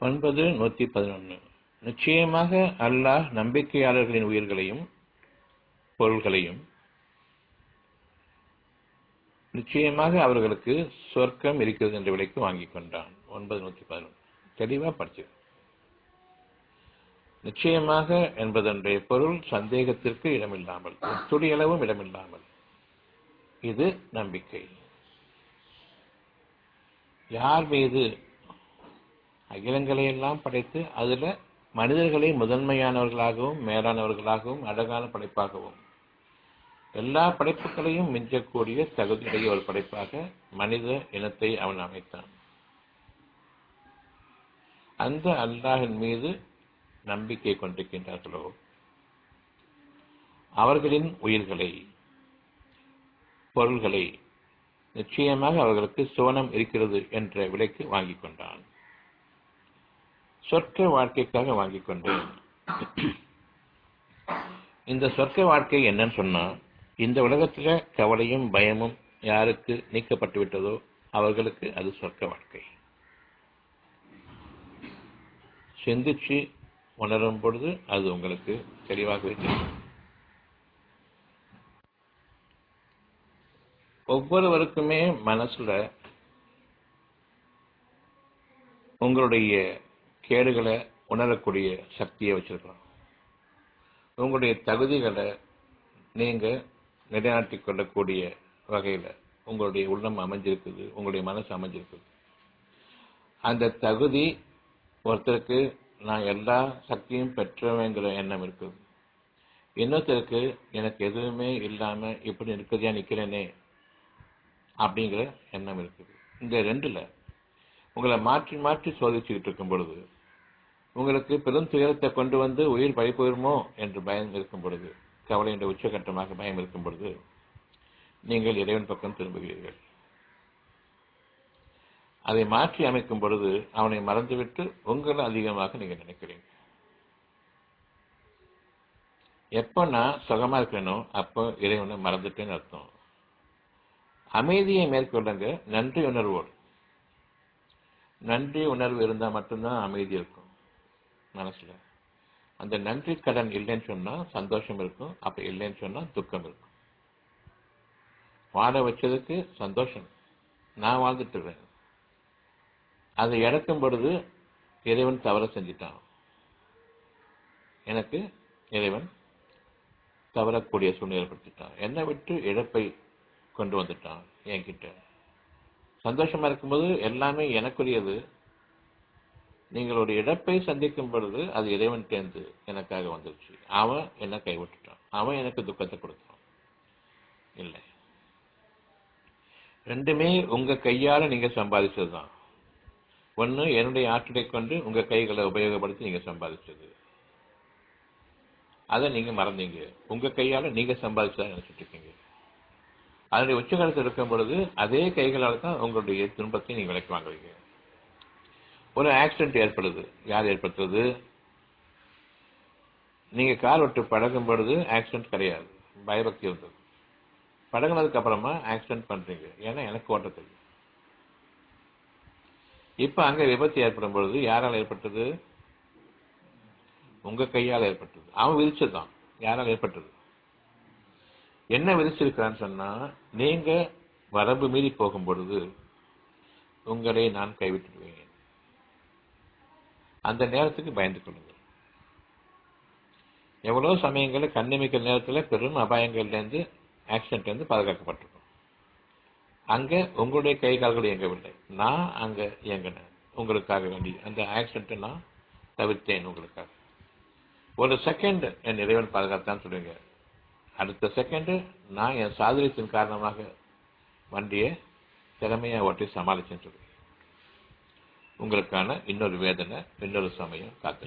ஒன்பது நூத்தி பதினொன்று நிச்சயமாக அல்லாஹ் நம்பிக்கையாளர்களின் உயிர்களையும் பொருள்களையும் நிச்சயமாக அவர்களுக்கு சொர்க்கம் இருக்கிறது என்ற விலைக்கு வாங்கிக் கொண்டான் ஒன்பது நூத்தி பதினொன்று தெளிவா படிச்சு நிச்சயமாக என்பதனுடைய பொருள் சந்தேகத்திற்கு இடமில்லாமல் துளியளவும் இடமில்லாமல் இது நம்பிக்கை யார் மீது அகிலங்களை எல்லாம் படைத்து அதுல மனிதர்களை முதன்மையானவர்களாகவும் மேலானவர்களாகவும் அழகான படைப்பாகவும் எல்லா படைப்புகளையும் மிஞ்சக்கூடிய தகுதியுடைய ஒரு படைப்பாக மனித இனத்தை அவன் அமைத்தான் அந்த அல்லாஹின் மீது நம்பிக்கை கொண்டிருக்கின்றார்களோ அவர்களின் உயிர்களை பொருள்களை நிச்சயமாக அவர்களுக்கு சோனம் இருக்கிறது என்ற விலைக்கு வாங்கிக் கொண்டான் சொர்க்க வாழ்க்கைக்காக வாங்கிக் கொண்டேன் இந்த சொர்க்க வாழ்க்கை என்னன்னு சொன்னா இந்த உலகத்துல கவலையும் பயமும் யாருக்கு நீக்கப்பட்டு விட்டதோ அவர்களுக்கு அது சொர்க்க வாழ்க்கை சிந்திச்சு உணரும் பொழுது அது உங்களுக்கு தெளிவாகவே தெரியும் ஒவ்வொருவருக்குமே மனசுல உங்களுடைய கேடுகளை உணரக்கூடிய சக்தியை வச்சிருக்கிறோம் உங்களுடைய தகுதிகளை நீங்க நிலைநாட்டிக் கொள்ளக்கூடிய வகையில உங்களுடைய உள்ளம் அமைஞ்சிருக்குது உங்களுடைய மனசு அமைஞ்சிருக்குது அந்த தகுதி ஒருத்தருக்கு நான் எல்லா சக்தியும் பெற்றவேங்கிற எண்ணம் இருக்குது இன்னொருத்தருக்கு எனக்கு எதுவுமே இல்லாம இப்படி இருக்கிறதா நிக்கிறேனே அப்படிங்கிற எண்ணம் இருக்குது இந்த ரெண்டுல உங்களை மாற்றி மாற்றி சோதிச்சுக்கிட்டு இருக்கும் பொழுது உங்களுக்கு பெரும் துயரத்தை கொண்டு வந்து உயிர் பழி போயிருமோ என்று பயம் இருக்கும் பொழுது கவலை என்ற உச்சகட்டமாக பயம் இருக்கும் பொழுது நீங்கள் இறைவன் பக்கம் திரும்புகிறீர்கள் அதை மாற்றி அமைக்கும் பொழுது அவனை மறந்துவிட்டு உங்களை அதிகமாக நீங்க நினைக்கிறீங்க எப்ப நான் சுகமா இருக்கேனோ அப்போ இறைவனை மறந்துட்டேன்னு அர்த்தம் அமைதியை மேற்கொள்ளுங்க நன்றி உணர்வோடு நன்றி உணர்வு இருந்தா மட்டும்தான் அமைதி இருக்கும் மனசுல அந்த நன்றி கடன் இல்லைன்னு சொன்னா சந்தோஷம் இருக்கும் அப்ப இல்லைன்னு சொன்னா துக்கம் இருக்கும் வாழ வச்சதுக்கு சந்தோஷம் நான் வாழ்ந்துட்டு இருக்கேன் அதை இறக்கும் பொழுது இறைவன் தவற செஞ்சிட்டான் எனக்கு இறைவன் தவறக்கூடிய சூழ்நிலை ஏற்படுத்திட்டான் என்னை விட்டு இழப்பை கொண்டு வந்துட்டான் என்கிட்ட சந்தோஷமா இருக்கும்போது எல்லாமே எனக்குரியது நீங்கள் ஒரு இழப்பை சந்திக்கும் பொழுது அது இறைவன் தேர்ந்து எனக்காக வந்துருச்சு அவன் என்ன கைவிட்டுட்டான் அவன் எனக்கு துக்கத்தை கொடுத்தான் இல்லை ரெண்டுமே உங்க கையால நீங்க சம்பாதிச்சதுதான் ஒண்ணு என்னுடைய ஆற்றலை கொண்டு உங்க கைகளை உபயோகப்படுத்தி நீங்க சம்பாதிச்சது அதை நீங்க மறந்தீங்க உங்க கையால நீங்க சம்பாதிச்சதா நினைச்சிட்டு இருக்கீங்க அதனுடைய உச்சகாலத்தில் இருக்கும் பொழுது அதே கைகளால் தான் உங்களுடைய துன்பத்தை நீங்க விலைக்கு வாங்குவீங்க ஒரு ஆக்சிடென்ட் ஏற்படுது யார் ஏற்படுத்துறது நீங்க கார் விட்டு பழகும் பொழுது ஆக்சிடென்ட் கிடையாது பயபக்தி இருந்தது பழகினதுக்கு அப்புறமா ஆக்சிடென்ட் பண்றீங்க ஏன்னா எனக்கு ஓட்ட தெரியும் இப்ப அங்க விபத்து ஏற்படும் பொழுது யாரால் ஏற்பட்டது உங்க கையால் ஏற்பட்டது அவன் விரிச்சதுதான் யாரால் ஏற்பட்டது என்ன விதிச்சிருக்கிறான்னு சொன்னா நீங்க வரம்பு மீறி போகும் பொழுது உங்களை நான் கைவிட்டுடுவேன் அந்த நேரத்துக்கு பயந்து கொள்ளுங்கள் எவ்வளவு சமயங்களில் கண்ணிமிக்கல் நேரத்தில் பெரும் அபாயங்கள்ல இருந்து ஆக்சிடென்ட் இருந்து பாதுகாக்கப்பட்டிருக்கும் அங்க உங்களுடைய கை கால்கள் இயங்கவில்லை நான் அங்க இயங்கினேன் உங்களுக்காக வேண்டி அந்த ஆக்சிடென்ட்டை நான் தவிர்த்தேன் உங்களுக்காக ஒரு செகண்ட் என் இறைவன் பாதுகாத்தான் சொல்லுங்க அடுத்த செகண்ட் நான் என் சாதுரியத்தின் காரணமாக வண்டியை திறமையா ஓட்டி சமாளிச்சேன்னு சொல்லுவேன் உங்களுக்கான இன்னொரு வேதனை இன்னொரு சமயம் காத்து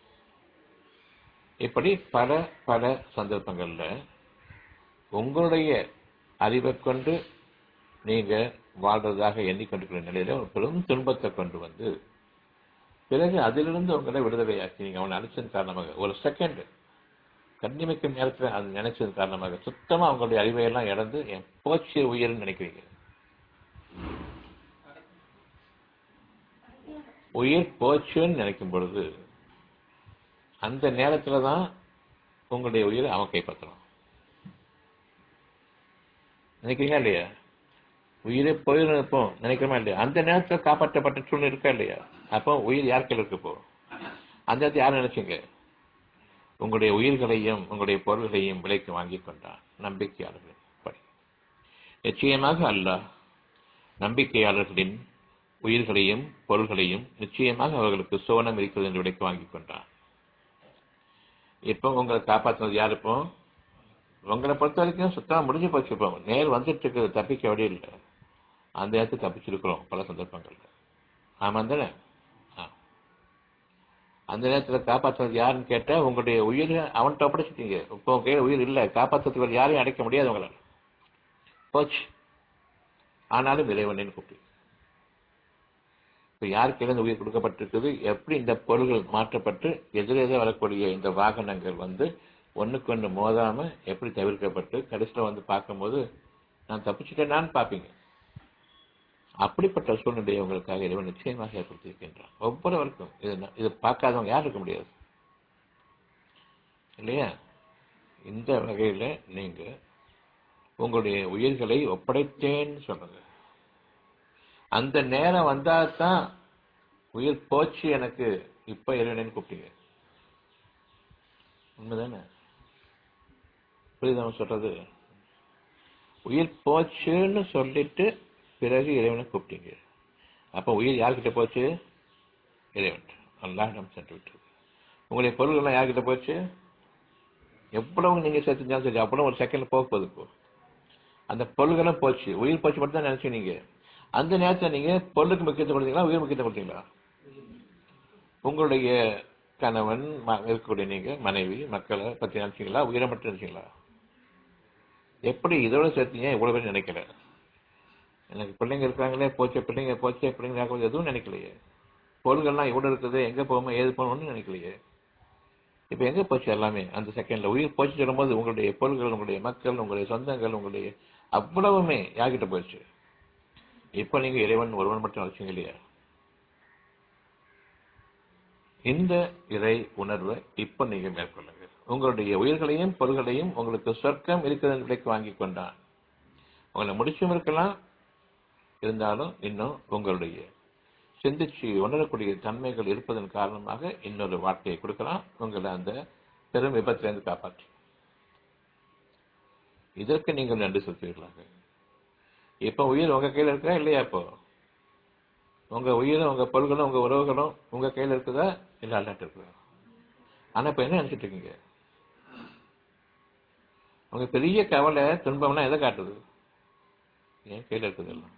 இப்படி பல பல சந்தர்ப்பங்கள்ல உங்களுடைய அறிவை கொண்டு நீங்க வாழ்றதாக எண்ணிக்கொண்டிருக்கிற நிலையில ஒரு பெரும் துன்பத்தை கொண்டு வந்து பிறகு அதிலிருந்து உங்களை விடுதலையாக்கி நீங்க அவனை அழிச்சதன் காரணமாக ஒரு செகண்ட் கண்ணிமைக்கும் நேரத்தில் அது நினைச்சதன் காரணமாக சுத்தமா உங்களுடைய அறிவையெல்லாம் இழந்து என் போச்சு உயிர்னு நினைக்கிறீங்க உயிர் போச்சுன்னு நினைக்கும் பொழுது அந்த நேரத்துல தான் உங்களுடைய உயிரை அவன் கைப்பற்றலாம் நினைக்கிறீங்களா இல்லையா உயிரே போயிருப்போம் நினைக்கிறோமா இல்லையா அந்த நேரத்தில் காப்பாற்றப்பட்ட சூழ்நிலை இருக்கா இல்லையா அப்போ உயிர் யார் கையில் இருக்கு இப்போ அந்த இடத்துல யார் நினைச்சீங்க உங்களுடைய உயிர்களையும் உங்களுடைய பொருள்களையும் விலைக்கு வாங்கி கொண்டான் நம்பிக்கையாளர்களின் படி நிச்சயமாக அல்லாஹ் நம்பிக்கையாளர்களின் உயிர்களையும் பொருள்களையும் நிச்சயமாக அவர்களுக்கு சோனம் இருக்கிறது என்று விலைக்கு வாங்கி கொண்டான் இப்போ உங்களை காப்பாற்றினது யார் இப்போ உங்களை பொறுத்த வரைக்கும் சுத்தமா முடிஞ்சு போச்சு இப்போ நேர் வந்துட்டு இருக்குது தப்பிக்க வழி இல்லை அந்த இடத்துக்கு தப்பிச்சிருக்கிறோம் பல சந்தர்ப்பங்கள்ல ஆமா தானே ஆ. அந்த நேரத்துல காப்பாற்றுறது யாருன்னு கேட்டா உங்களுடைய உயிரை அவன்கிட்ட ஒப்படைச்சிட்டீங்க இப்போ உங்க கையில உயிர் இல்லை காப்பாற்றுறதுக்கு யாரையும் அடைக்க முடியாது உங்களால் போச்சு ஆனாலும் இறைவனின் கூப்பிட்டு இப்ப யார் கையில இந்த உயிர் கொடுக்கப்பட்டிருக்குது எப்படி இந்த பொருள்கள் மாற்றப்பட்டு எதிரெதிரே வரக்கூடிய இந்த வாகனங்கள் வந்து ஒண்ணுக்கு ஒண்ணு மோதாம எப்படி தவிர்க்கப்பட்டு கடைசியில் வந்து பார்க்கும்போது நான் தப்பிச்சுட்டேனான்னு பார்ப்பீங்க அப்படிப்பட்ட சூழ்நிலையை உங்களுக்காக இறைவன் நிச்சயமாக ஏற்படுத்தியிருக்கின்றான் ஒவ்வொருவருக்கும் இது ந- இது பார்க்காதவங்க யாரும் இருக்க முடியாது இல்லையா இந்த வகையில நீங்க உங்களுடைய உயிர்களை ஒப்படைத்தேன்னு சொல்லுங்க அந்த நேரம் வந்தா தான் உயிர் போச்சு எனக்கு இப்ப இறைவனேன்னு கூப்பிட்டீங்க உண்மைதானே புரியுதா அவன் சொல்றது உயிர் போச்சுன்னு சொல்லிட்டு பிறகு இறைவனை கூப்பிட்டீங்க அப்ப உயிர் யார்கிட்ட போச்சு இறைவன் அல்லாஹிடம் சென்று விட்டது உங்களுடைய பொருள்கள்லாம் யார்கிட்ட போச்சு எவ்வளவு நீங்க சேர்த்துஞ்சாலும் சரி அவ்வளவு ஒரு செகண்ட்ல போக போகுது இப்போ அந்த பொருள்களும் போச்சு உயிர் போச்சு மட்டும் தான் நினைச்சீங்க நீங்க அந்த நேரத்துல நீங்க பொருளுக்கு முக்கியத்துவம் கொடுத்தீங்களா உயிர் முக்கியத்துவம் கொடுத்தீங்களா உங்களுடைய கணவன் ம- இருக்கக்கூடிய நீங்க மனைவி மக்களை பத்தி நினைச்சீங்களா உயிரை மட்டும் நினைச்சீங்களா எப்படி இதோட சேர்த்தீங்க இவ்வளவு பேர் நினைக்கல எனக்கு பிள்ளைங்க இருக்காங்களே போச்சே பிள்ளைங்க போச்சே பிள்ளைங்க யாருக்கும் எதுவும் நினைக்கலையே பொருள்கள்லாம் எவ்வளவு இருக்குது எங்க போகுமோ ஏது போகணும்னு நினைக்கலையே இப்ப எங்க போச்சு எல்லாமே அந்த செகண்ட்ல உயிர் போச்சு சொல்லும்போது உங்களுடைய பொருள்கள் உங்களுடைய மக்கள் உங்களுடைய சொந்தங்கள் உங்களுடைய அவ்வளவுமே யார்கிட்ட போச்சு இப்ப நீங்க இறைவன் ஒருவன் மட்டும் நினைச்சீங்க இல்லையா இந்த இறை உணர்வை இப்ப நீங்க மேற்கொள்ளுங்க உங்களுடைய உயிர்களையும் பொருள்களையும் உங்களுக்கு சொர்க்கம் இருக்கிறது விலைக்கு வாங்கி கொண்டான் உங்களை முடிச்சும் இருக்கலாம் இருந்தாலும் இன்னும் உங்களுடைய சிந்திச்சு உணரக்கூடிய தன்மைகள் இருப்பதன் காரணமாக இன்னொரு வார்த்தையை கொடுக்கலாம் உங்களை அந்த பெரும் விபத்திலிருந்து காப்பாற்றி இதற்கு நீங்கள் நன்றி செலுத்துவீர்களாக இப்ப உயிர் உங்க கையில இருக்கா இல்லையா இப்போ உங்க உயிரும் உங்க பொருள்களும் உங்க உறவுகளும் உங்க கையில இருக்குதா இல்ல அல்லாட்ட இருக்குதா ஆனா இப்ப என்ன நினைச்சிட்டு இருக்கீங்க உங்க பெரிய கவலை துன்பம்னா எதை காட்டுது ஏன் கையில இருக்குது எல்லாம்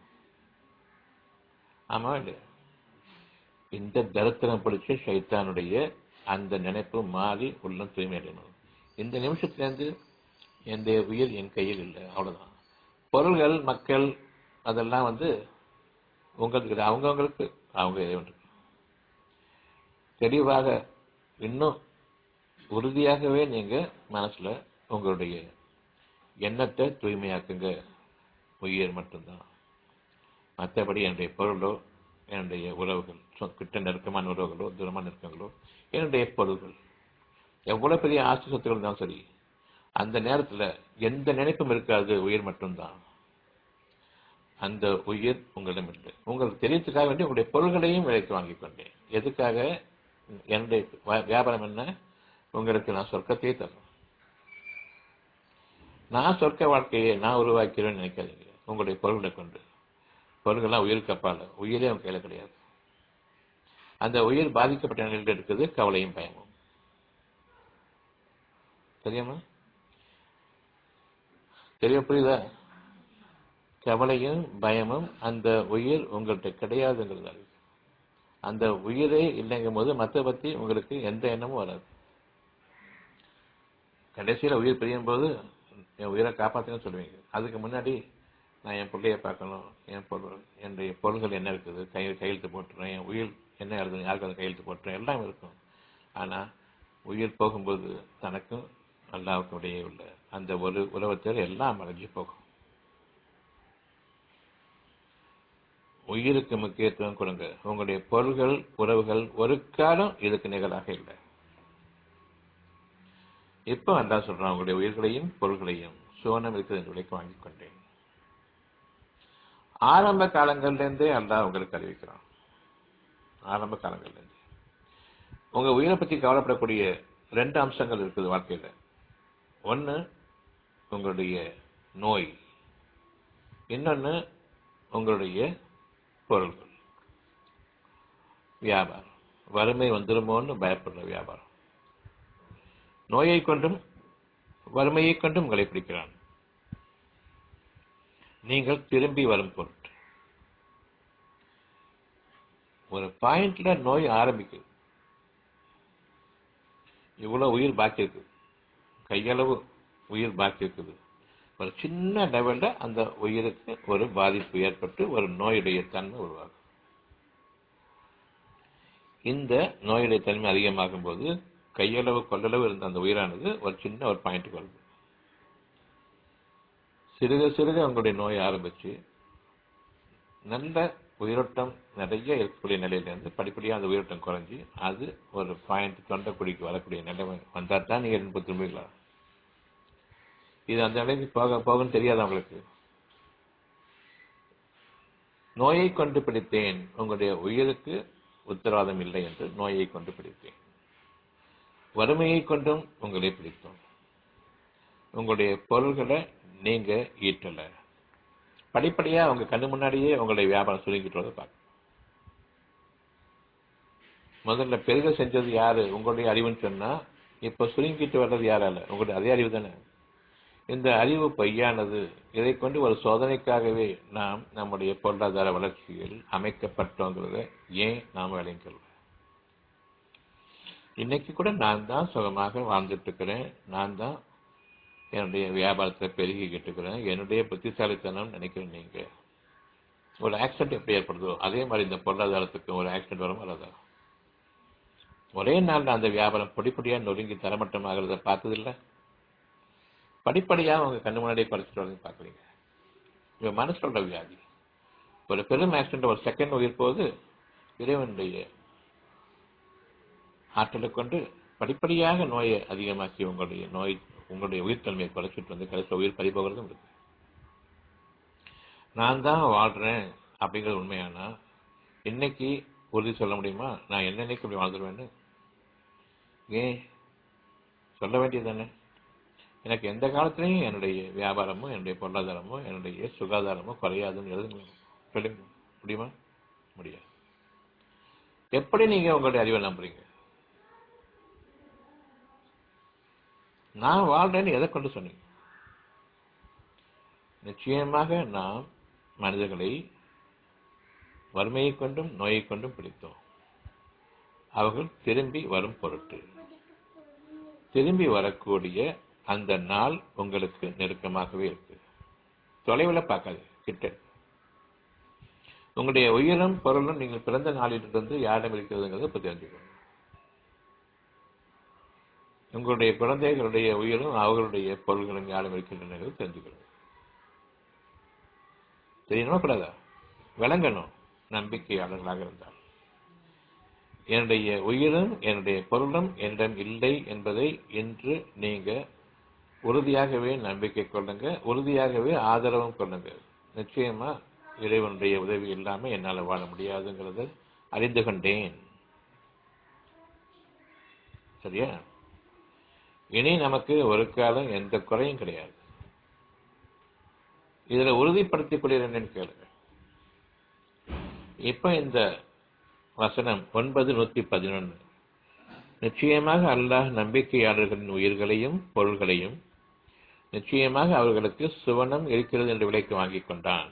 ஆமா இல்லையா இந்த தரித்திரம் பிடிச்ச சைத்தானுடைய அந்த நினைப்பு மாறி உள்ளம் தூய்மை அடையணும் இந்த நிமிஷத்திலிருந்து எந்த உயிர் என் கையில் இல்லை அவ்வளவுதான் பொருள்கள் மக்கள் அதெல்லாம் வந்து உங்களுக்கு இல்லை. அவங்கவங்களுக்கு அவங்க இறைவனுக்கு தெளிவாக இன்னும் உறுதியாகவே நீங்க மனசுல உங்களுடைய எண்ணத்தை தூய்மையாக்குங்க உயிர் மட்டும்தான் மற்றபடி என்னுடைய பொருளோ என்னுடைய உறவுகள் சொ- கிட்ட நெருக்கமான உறவுகளோ தூரமான நெருக்கங்களோ என்னுடைய பொருள்கள் எவ்வளவு பெரிய ஆஸ்தி சொத்துக்கள் இருந்தாலும் சரி அந்த நேரத்துல எந்த நினைப்பும் இருக்காது உயிர் மட்டும்தான் அந்த உயிர் உங்களிடம் இல்லை உங்களுக்கு தெரியறதுக்காக வேண்டி உங்களுடைய பொருள்களையும் விலைக்கு வாங்கிக் கொண்டேன் எதுக்காக என்னுடைய வ- வியாபாரம் என்ன உங்களுக்கு நான் சொர்க்கத்தையே தரேன் நான் சொர்க்க வாழ்க்கையை நான் உருவாக்கிறேன்னு நினைக்காதீங்க உங்களுடைய பொருள்களை கொண்டு பொருள்கள்லாம் உயிருக்கு அப்பால உயிரே உங்க கையில கிடையாது அந்த உயிர் பாதிக்கப்பட்ட நிலையில் இருக்குது கவலையும் பயமும் தெரியுமா தெரியும் புரியுதா கவலையும் பயமும் அந்த உயிர் உங்கள்கிட்ட கிடையாதுங்கிறது அந்த உயிரே இல்லைங்கும் போது மற்ற பத்தி உங்களுக்கு எந்த எண்ணமும் வராது கடைசியில உயிர் பிரியும் போது என் உயிரை காப்பாத்துன்னு சொல்லுவீங்க அதுக்கு முன்னாடி நான் என் பிள்ளைய பார்க்கணும் என் பொருள் என்னுடைய பொருள்கள் என்ன இருக்குது கை கையெழுத்து போட்டுறேன் என் உயிர் என்ன எழுதுணும் யாருக்கு அதை கையெழுத்து போட்டுறேன் எல்லாம் இருக்கும் ஆனா உயிர் போகும்போது தனக்கும் அல்லாவுக்கும் இடையே உள்ள அந்த ஒரு உறவத்தில் எல்லாம் அழிஞ்சு போகும் உயிருக்கு முக்கியத்துவம் கொடுங்க உங்களுடைய பொருள்கள் உறவுகள் ஒரு காலம் இதுக்கு நிகழாக இல்லை இப்ப அல்லாஹ் சொல்றான் உங்களுடைய உயிர்களையும் பொருள்களையும் சோனம் இருக்குது என்று விலைக்கு வாங்கிக் கொண்டேன் ஆரம்ப காலங்கள்லேருந்தே அல்லாஹ் உங்களுக்கு அறிவிக்கிறான் ஆரம்ப காலங்கள்லேருந்து உங்க உயிரை பத்தி கவலைப்படக்கூடிய ரெண்டு அம்சங்கள் இருக்குது வாழ்க்கையில ஒன்னு உங்களுடைய நோய் இன்னொன்னு உங்களுடைய பொருள்கள் வியாபாரம் வறுமை வந்துருமோன்னு பயப்படுற வியாபாரம் நோயை கொண்டும் வறுமையை கொண்டும் உங்களை பிடிக்கிறான் நீங்கள் திரும்பி வரும் பொருட்டு ஒரு பாயிண்ட்ல நோய் ஆரம்பிக்குது இவ்வளவு உயிர் பாக்கி இருக்கு கையளவு உயிர் பாக்கி இருக்குது ஒரு சின்ன லெவல்ல அந்த உயிருக்கு ஒரு பாதிப்பு ஏற்பட்டு ஒரு நோயுடைய தன்மை உருவாகும் இந்த நோயுடைய தன்மை அதிகமாகும் போது கையளவு கொள்ளளவு இருந்த அந்த உயிரானது ஒரு சின்ன ஒரு பாயிண்ட் வருது சிறுக சிறுக உங்களுடைய நோய் ஆரம்பிச்சு நல்ல உயிரோட்டம் நிறைய இருக்கக்கூடிய நிலையிலிருந்து படிப்படியாக அந்த உயிரோட்டம் குறைஞ்சி அது ஒரு பாயிண்ட் தொண்டைக்குடிக்கு வரக்கூடிய நிலைமை வந்தால் தான் நீங்கள் இன்பு திரும்பிக்கலாம் இது அந்த நிலைக்கு போக போகும்னு தெரியாது அவங்களுக்கு நோயை கொண்டு பிடித்தேன் உங்களுடைய உயிருக்கு உத்தரவாதம் இல்லை என்று நோயை கொண்டு பிடித்தேன் வறுமையை கொண்டும் உங்களை பிடித்தோம் உங்களுடைய பொருள்களை நீங்க ஈட்டல படிப்படியா உங்க கண்ணு முன்னாடியே உங்களுடைய வியாபாரம் சுருங்கிட்டு வரதை பார்க்க முதல்ல பெருக செஞ்சது யாரு உங்களுடைய அறிவுன்னு சொன்னா இப்ப சுருங்கிட்டு வர்றது யாரால உங்களுடைய அதே அறிவு தானே இந்த அறிவு பொய்யானது இதை கொண்டு ஒரு சோதனைக்காகவே நாம் நம்முடைய பொருளாதார வளர்ச்சியில் அமைக்கப்பட்டோங்கிறத ஏன் நாம் விளங்கல இன்னைக்கு கூட நான் தான் சுகமாக வாழ்ந்துட்டு இருக்கிறேன் நான் தான் என்னுடைய வியாபாரத்தை பெருகிக்கிட்டு இருக்கிறேன் என்னுடைய புத்திசாலித்தனம் நினைக்கிறேன் நீங்க ஒரு ஆக்சிடென்ட் எப்படி ஏற்படுதோ அதே மாதிரி இந்த பொருளாதாரத்துக்கு ஒரு ஆக்சிடென்ட் வரும் வராதா ஒரே நாள்ல அந்த வியாபாரம் பொடிப்படியா நொறுங்கி தரமட்டமாகிறத பார்த்ததில்லை படிப்படியா உங்க கண்ணு முன்னாடியே குறைச்சிட்டு வரது பாக்குறீங்க இவங்க மனசோட வியாதி ஒரு பெரும் ஆக்சிடென்ட் ஒரு செகண்ட் உயிர் போது இறைவனுடைய ஆற்றலை கொண்டு படிப்படியாக நோயை அதிகமாக்கி உங்களுடைய நோய் உங்களுடைய உயிர்த்தன்மையை குறைச்சிட்டு வந்து கடைசியில் உயிர் பறிபோகிறதும் இருக்கு நான் தான் வாழ்றேன் அப்படிங்கிறது உண்மையானா இன்னைக்கு உறுதி சொல்ல முடியுமா நான் என்னன்னைக்கு இப்படி வாழ்ந்துருவேன்னு ஏன் சொல்ல வேண்டியது தானே எனக்கு எந்த காலத்திலையும் என்னுடைய வியாபாரமோ என்னுடைய பொருளாதாரமோ என்னுடைய சுகாதாரமோ குறையாதுன்னு எழுத சொல்ல முடியுமா முடியாது எப்படி நீங்க உங்களுடைய அறிவை நம்புறீங்க நான் வாழ்றேன்னு எதை கொண்டு சொன்னீங்க நிச்சயமாக நாம் மனிதர்களை வறுமையை கொண்டும் நோயை கொண்டும் பிடித்தோம் அவர்கள் திரும்பி வரும் பொருட்டு திரும்பி வரக்கூடிய அந்த நாள் உங்களுக்கு நெருக்கமாகவே இருக்கு தொலைவில் பார்க்காது கிட்ட உங்களுடைய உயிரும் பொருளும் நீங்கள் பிறந்த நாளிலிருந்து யாரிடம் இருக்கிறதுங்கிறத இப்ப தெரிஞ்சுக்கணும் உங்களுடைய குழந்தைகளுடைய உயிரும் அவர்களுடைய பொருள்களும் யாரும் இருக்கின்றன தெரிஞ்சுக்கணும் தெரியணுமா கூடாதா விளங்கணும் நம்பிக்கையாளர்களாக இருந்தால் என்னுடைய உயிரும் என்னுடைய பொருளும் என்னிடம் இல்லை என்பதை இன்று நீங்க உறுதியாகவே நம்பிக்கை கொள்ளுங்க உறுதியாகவே ஆதரவும் கொள்ளுங்க நிச்சயமா இறைவனுடைய உதவி இல்லாம என்னால வாழ முடியாதுங்கிறத அறிந்து கொண்டேன் சரியா இனி நமக்கு ஒரு காலம் எந்த குறையும் கிடையாது இதுல உறுதிப்படுத்திக்கூடிய என்னன்னு கேளுங்க இப்ப இந்த வசனம் ஒன்பது நூத்தி பதினொன்னு நிச்சயமாக அல்லாஹ் நம்பிக்கையாளர்களின் உயிர்களையும் பொருள்களையும் நிச்சயமாக அவர்களுக்கு சுவனம் இருக்கிறது என்று விலைக்கு வாங்கிக் கொண்டான்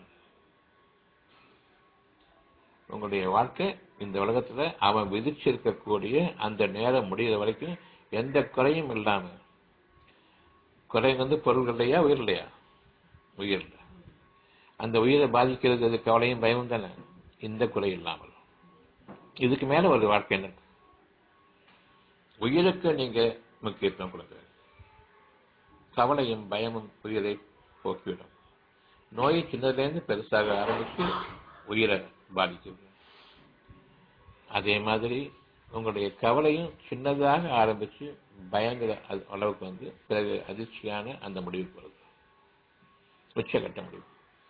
உங்களுடைய வாழ்க்கை இந்த உலகத்துல அவன் விதிச்சிருக்கக்கூடிய அந்த நேரம் முடிகிற வரைக்கும் எந்த குறையும் இல்லாம குறை வந்து பொருள் இல்லையா உயிர் இல்லையா உயிர் அந்த உயிரை பாதிக்கிறது அது கவலையும் பயமும் தானே இந்த குறை இல்லாமல் இதுக்கு மேல ஒரு வாழ்க்கை என்ன உயிருக்கு நீங்க முக்கியத்துவம் கொடுங்க கவலையும் பயமும் உயிரை போக்கிவிடும் நோய் சின்னதுலேருந்து பெருசாக ஆரம்பித்து உயிரை பாதிக்குது அதே மாதிரி உங்களுடைய கவலையும் சின்னதாக ஆரம்பிச்சு பயங்கர அது- அளவுக்கு வந்து பிறகு அதிர்ச்சியான அந்த முடிவுக்கு வருது உச்சகட்ட முடிவு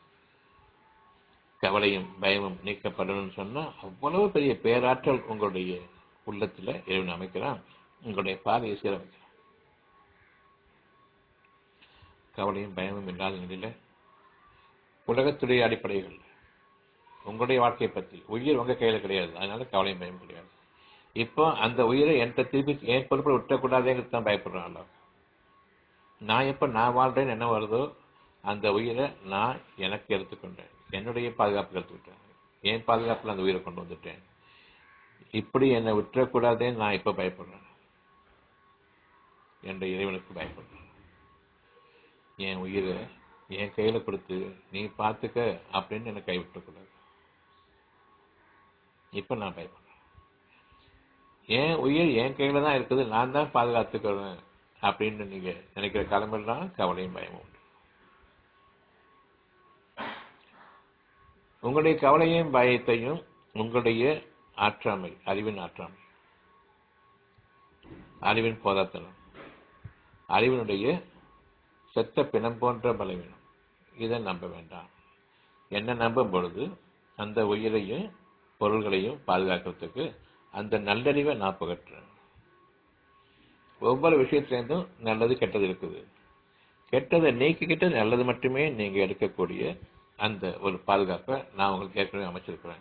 கவலையும் பயமும் நீக்கப்படணும்னு சொன்னா அவ்வளவு பெரிய பேராற்றல் உங்களுடைய உள்ளத்துல இறைவன் அமைக்கிறான் உங்களுடைய பாதையை சீரமைக்கிறான் கவலையும் பயமும் இல்லாத நிலையில உலகத்துடைய அடிப்படைகள் உங்களுடைய வாழ்க்கையை பத்தி உயிர் உங்க கையில கிடையாது அதனால கவலையும் பயம் கிடையாது இப்போ அந்த உயிரை என்கிட்ட திருப்பி என் பொறுப்பில் விட்டக்கூடாதுங்கிறது தான் பயப்படுறேன் அல்ல நான் எப்ப நான் வாழ்றேன்னு என்ன வருதோ அந்த உயிரை நான் எனக்கு எடுத்துக்கொண்டேன் என்னுடைய பாதுகாப்புக்கு எடுத்துக்கிட்டேன் என் பாதுகாப்புல அந்த உயிரை கொண்டு வந்துட்டேன் இப்படி என்னை விட்டுறக்கூடாதேன்னு நான் இப்ப பயப்படுறேன் என்ற இறைவனுக்கு பயப்படுறேன் என் உயிரை என் கையில கொடுத்து நீ பார்த்துக்க அப்படின்னு என்னை கைவிட்டக்கூடாது இப்ப நான் பயப்படுறேன் என் உயிர் என் கையில தான் இருக்குது நான் தான் பாதுகாத்துக்கிறேன் அப்படின்னு நீங்க நினைக்கிற காலமெல்லாம் கவலையும் பயமும் உண்டு உங்களுடைய கவலையும் பயத்தையும் உங்களுடைய ஆற்றாமை அறிவின் ஆற்றாமை அறிவின் போதாத்தனம் அறிவினுடைய செத்த பிணம் போன்ற பலவீனம் இதை நம்ப வேண்டாம் என்ன நம்பும் பொழுது அந்த உயிரையும் பொருள்களையும் பாதுகாக்கிறதுக்கு அந்த நல்லறிவை நான் புகற்றுறேன் ஒவ்வொரு விஷயத்திலேருந்தும் நல்லது கெட்டது இருக்குது கெட்டதை நீக்கிக்கிட்டு நல்லது மட்டுமே நீங்க எடுக்கக்கூடிய அந்த ஒரு பாதுகாப்பை நான் உங்களுக்கு ஏற்கனவே அமைச்சிருக்கிறேன்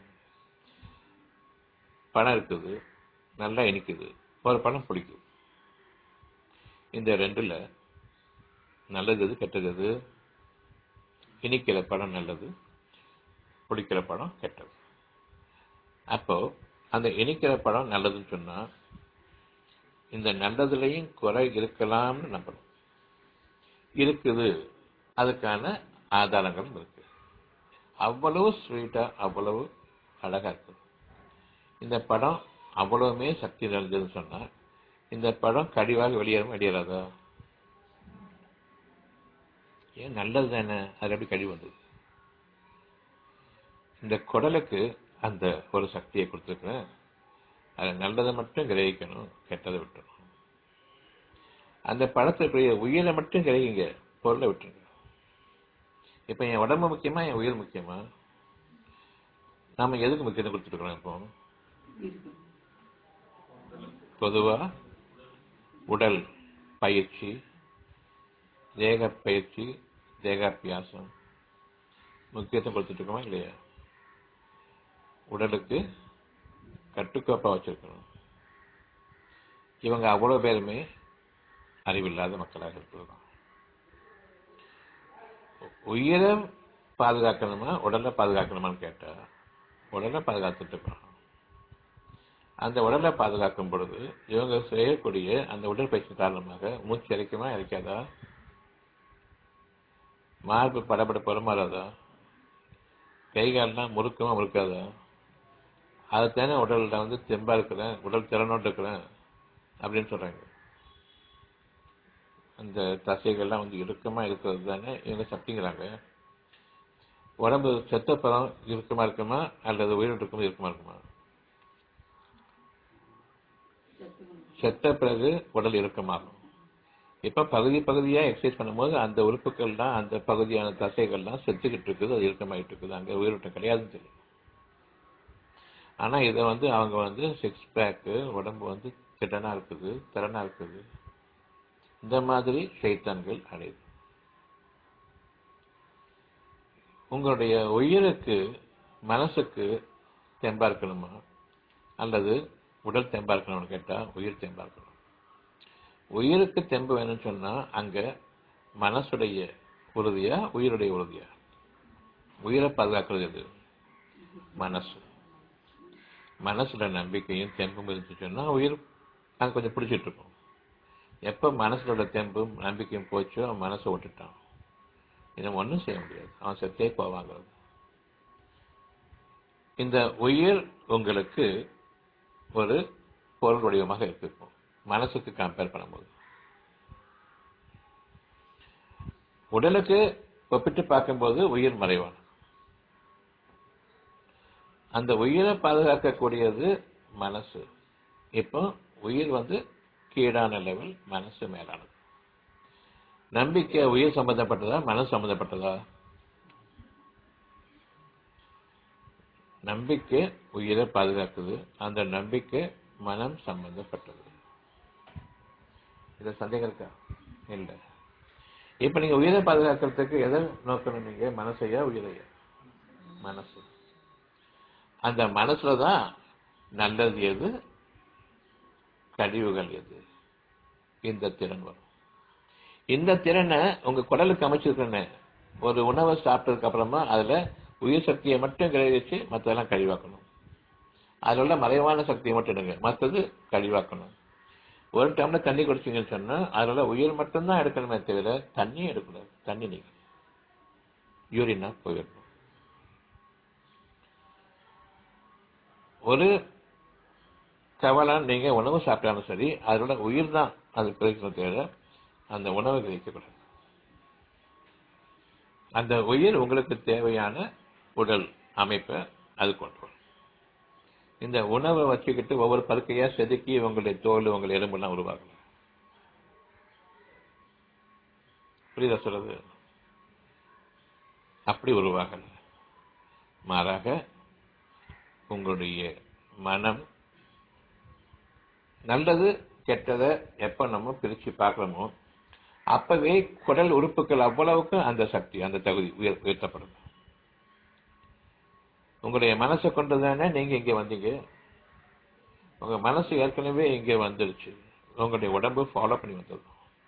பணம் இருக்குது நல்லா இனிக்குது ஒரு பணம் பிடிக்கும் இந்த ரெண்டுல நல்லது எது கெட்டது எது இனிக்கிற படம் நல்லது பிடிக்கிற படம் கெட்டது அப்போ அந்த இனிக்கிற படம் நல்லதுன்னு சொன்னா இந்த நல்லதுலையும் குறை இருக்கலாம்னு நம்பணும் இருக்குது அதுக்கான ஆதாரங்களும் இருக்கு அவ்வளவு ஸ்வீட்டா அவ்வளவு அழகா இருக்குது இந்த படம் அவ்வளவுமே சக்தி நிறைஞ்சதுன்னு சொன்னா இந்த படம் கடிவாக வெளியேறும் வெளியேறாதா ஏன் நல்லது தானே அது எப்படி கழி வந்தது இந்த குடலுக்கு அந்த ஒரு சக்தியை கொடுத்துருக்கிறேன் அது நல்லதை மட்டும் கிரகிக்கணும் கெட்டதை விட்டுணும் அந்த படத்துக்குரிய உயிரை மட்டும் கிரகிங்க பொருளை விட்டுருங்க இப்ப என் உடம்பு முக்கியமா என் உயிர் முக்கியமா நாம எதுக்கு முக்கியத்துவம் கொடுத்துருக்கோம் இப்போ பொதுவா உடல் பயிற்சி தேக பயிற்சி தேகாபியாசம் முக்கியத்துவம் கொடுத்துட்டு இருக்கோமா இல்லையா உடலுக்கு கட்டுக்கோப்பா வச்சிருக்கணும் இவங்க அவ்வளவு பேருமே அறிவில்லாத மக்களாக இருக்கிறது உயிரை பாதுகாக்கணுமா உடலை பாதுகாக்கணுமான்னு கேட்டா உடலை பாதுகாத்துட்டு இருக்கணும் அந்த உடலை பாதுகாக்கும் பொழுது இவங்க செய்யக்கூடிய அந்த உடற்பயிற்சி காரணமாக மூச்சு இறைக்குமா இறைக்காதா மார்பு படபட பெருமாறாதா கை கால்லாம் முறுக்கமா முறுக்காதா அதுதானே உடல்ல வந்து தெம்பா இருக்கிறேன் உடல் திறனோடு இருக்கிறேன் அப்படின்னு சொல்றாங்க அந்த தசைகள்லாம் வந்து இறுக்கமா இருக்கிறது தானே இவங்க சக்திங்கிறாங்க உடம்பு செத்த பழம் இறுக்கமா இருக்குமா அல்லது உயிரோடு இருக்குமா இறுக்கமா இருக்குமா செத்த பிறகு உடல் இறுக்கமாகும் இப்ப பகுதி பகுதியா எக்ஸசைஸ் பண்ணும்போது அந்த உறுப்புகள்லாம் அந்த பகுதியான தசைகள்லாம் செத்துக்கிட்டு இருக்குது அது இறுக்கமாயிட்டு இருக்குது அங்க உயிரோட்டம் கிடையாதுன்னு தெரியும் ஆனா இதை வந்து அவங்க வந்து சிக்ஸ் பேக்கு உடம்பு வந்து திடனா இருக்குது திறனா இருக்குது இந்த மாதிரி சைத்தான்கள் அடையுது உங்களுடைய உயிருக்கு மனசுக்கு தெம்பா இருக்கணுமா அல்லது உடல் தெம்பா இருக்கணும்னு கேட்டா உயிர் தெம்பா இருக்கணும் உயிருக்கு தெம்பு வேணும்னு சொன்னா அங்க மனசுடைய உறுதியா உயிருடைய உறுதியா உயிரை பாதுகாக்கிறது எது மனசு மனசுல நம்பிக்கையும் தெம்பும் இருந்துச்சு சொன்னா உயிர் நாங்க கொஞ்சம் பிடிச்சிட்டு இருக்கோம் எப்ப மனசுலோட தெம்பும் நம்பிக்கையும் போச்சோ அவன் மனசை விட்டுட்டான் இதை ஒன்றும் செய்ய முடியாது அவன் செத்தே போவாங்கிறது இந்த உயிர் உங்களுக்கு ஒரு பொருள் வடிவமாக இருக்கு இப்போ மனசுக்கு கம்பேர் பண்ணும்போது உடலுக்கு ஒப்பிட்டு பார்க்கும்போது உயிர் மறைவான அந்த உயிரை பாதுகாக்கக்கூடியது மனசு இப்போ உயிர் வந்து கீழான லெவல் மனசு மேலானது நம்பிக்கை உயிர் சம்பந்தப்பட்டதா மனசு சம்பந்தப்பட்டதா நம்பிக்கை உயிரை பாதுகாக்குது அந்த நம்பிக்கை மனம் சம்பந்தப்பட்டது இது சந்தேகம் இருக்கா இல்லை இப்ப நீங்க உயிரை பாதுகாக்கிறதுக்கு எதை நோக்கணும் நீங்க மனசையா உயிரையா மனசு அந்த மனசுல தான் நல்லது எது கழிவுகள் எது இந்த திறன் வரும் இந்த திறனை உங்க குடலுக்கு அமைச்சிருக்கேன்னு ஒரு உணவை சாப்பிட்டதுக்கு அப்புறமா அதுல உயிர் சக்தியை மட்டும் கிரகிச்சு மற்றதெல்லாம் கழிவாக்கணும் அதுல உள்ள மறைவான சக்தியை மட்டும் எடுங்க மற்றது கழிவாக்கணும் ஒரு டம்ளர் தண்ணி குடிச்சீங்கன்னு சொன்னா அதுல உயிர் மட்டும்தான் எடுக்கணுமே தவிர தண்ணியும் எடுக்கக்கூடாது தண்ணி நீங்க யூரினா போயிடணும் ஒரு கவலம் நீங்க உணவு சாப்பிட்டாலும் சரி அதோட உயிர் தான் அது கிரகிக்கணும் தவிர அந்த உணவை கிரகிக்கக்கூடாது அந்த உயிர் உங்களுக்கு தேவையான உடல் அமைப்பை அது கொண்டு வரும் இந்த உணவை வச்சுக்கிட்டு ஒவ்வொரு பருக்கையா செதுக்கி உங்களுடைய தோல் உங்கள் எலும்பெல்லாம் உருவாக்கணும் புரியுதா சொல்றது அப்படி உருவாகல மாறாக உங்களுடைய மனம் நல்லது கெட்டதை எப்ப நம்ம பிரிச்சு பார்க்கிறோமோ அப்பவே குடல் உறுப்புகள் அவ்வளவுக்கு அந்த சக்தி அந்த தகுதி உயர் உயர்த்தப்படும் உங்களுடைய மனசை கொண்டு தானே நீங்க இங்க வந்தீங்க உங்க மனசு ஏற்கனவே இங்க வந்துருச்சு உங்களுடைய உடம்பு ஃபாலோ பண்ணி வந்தது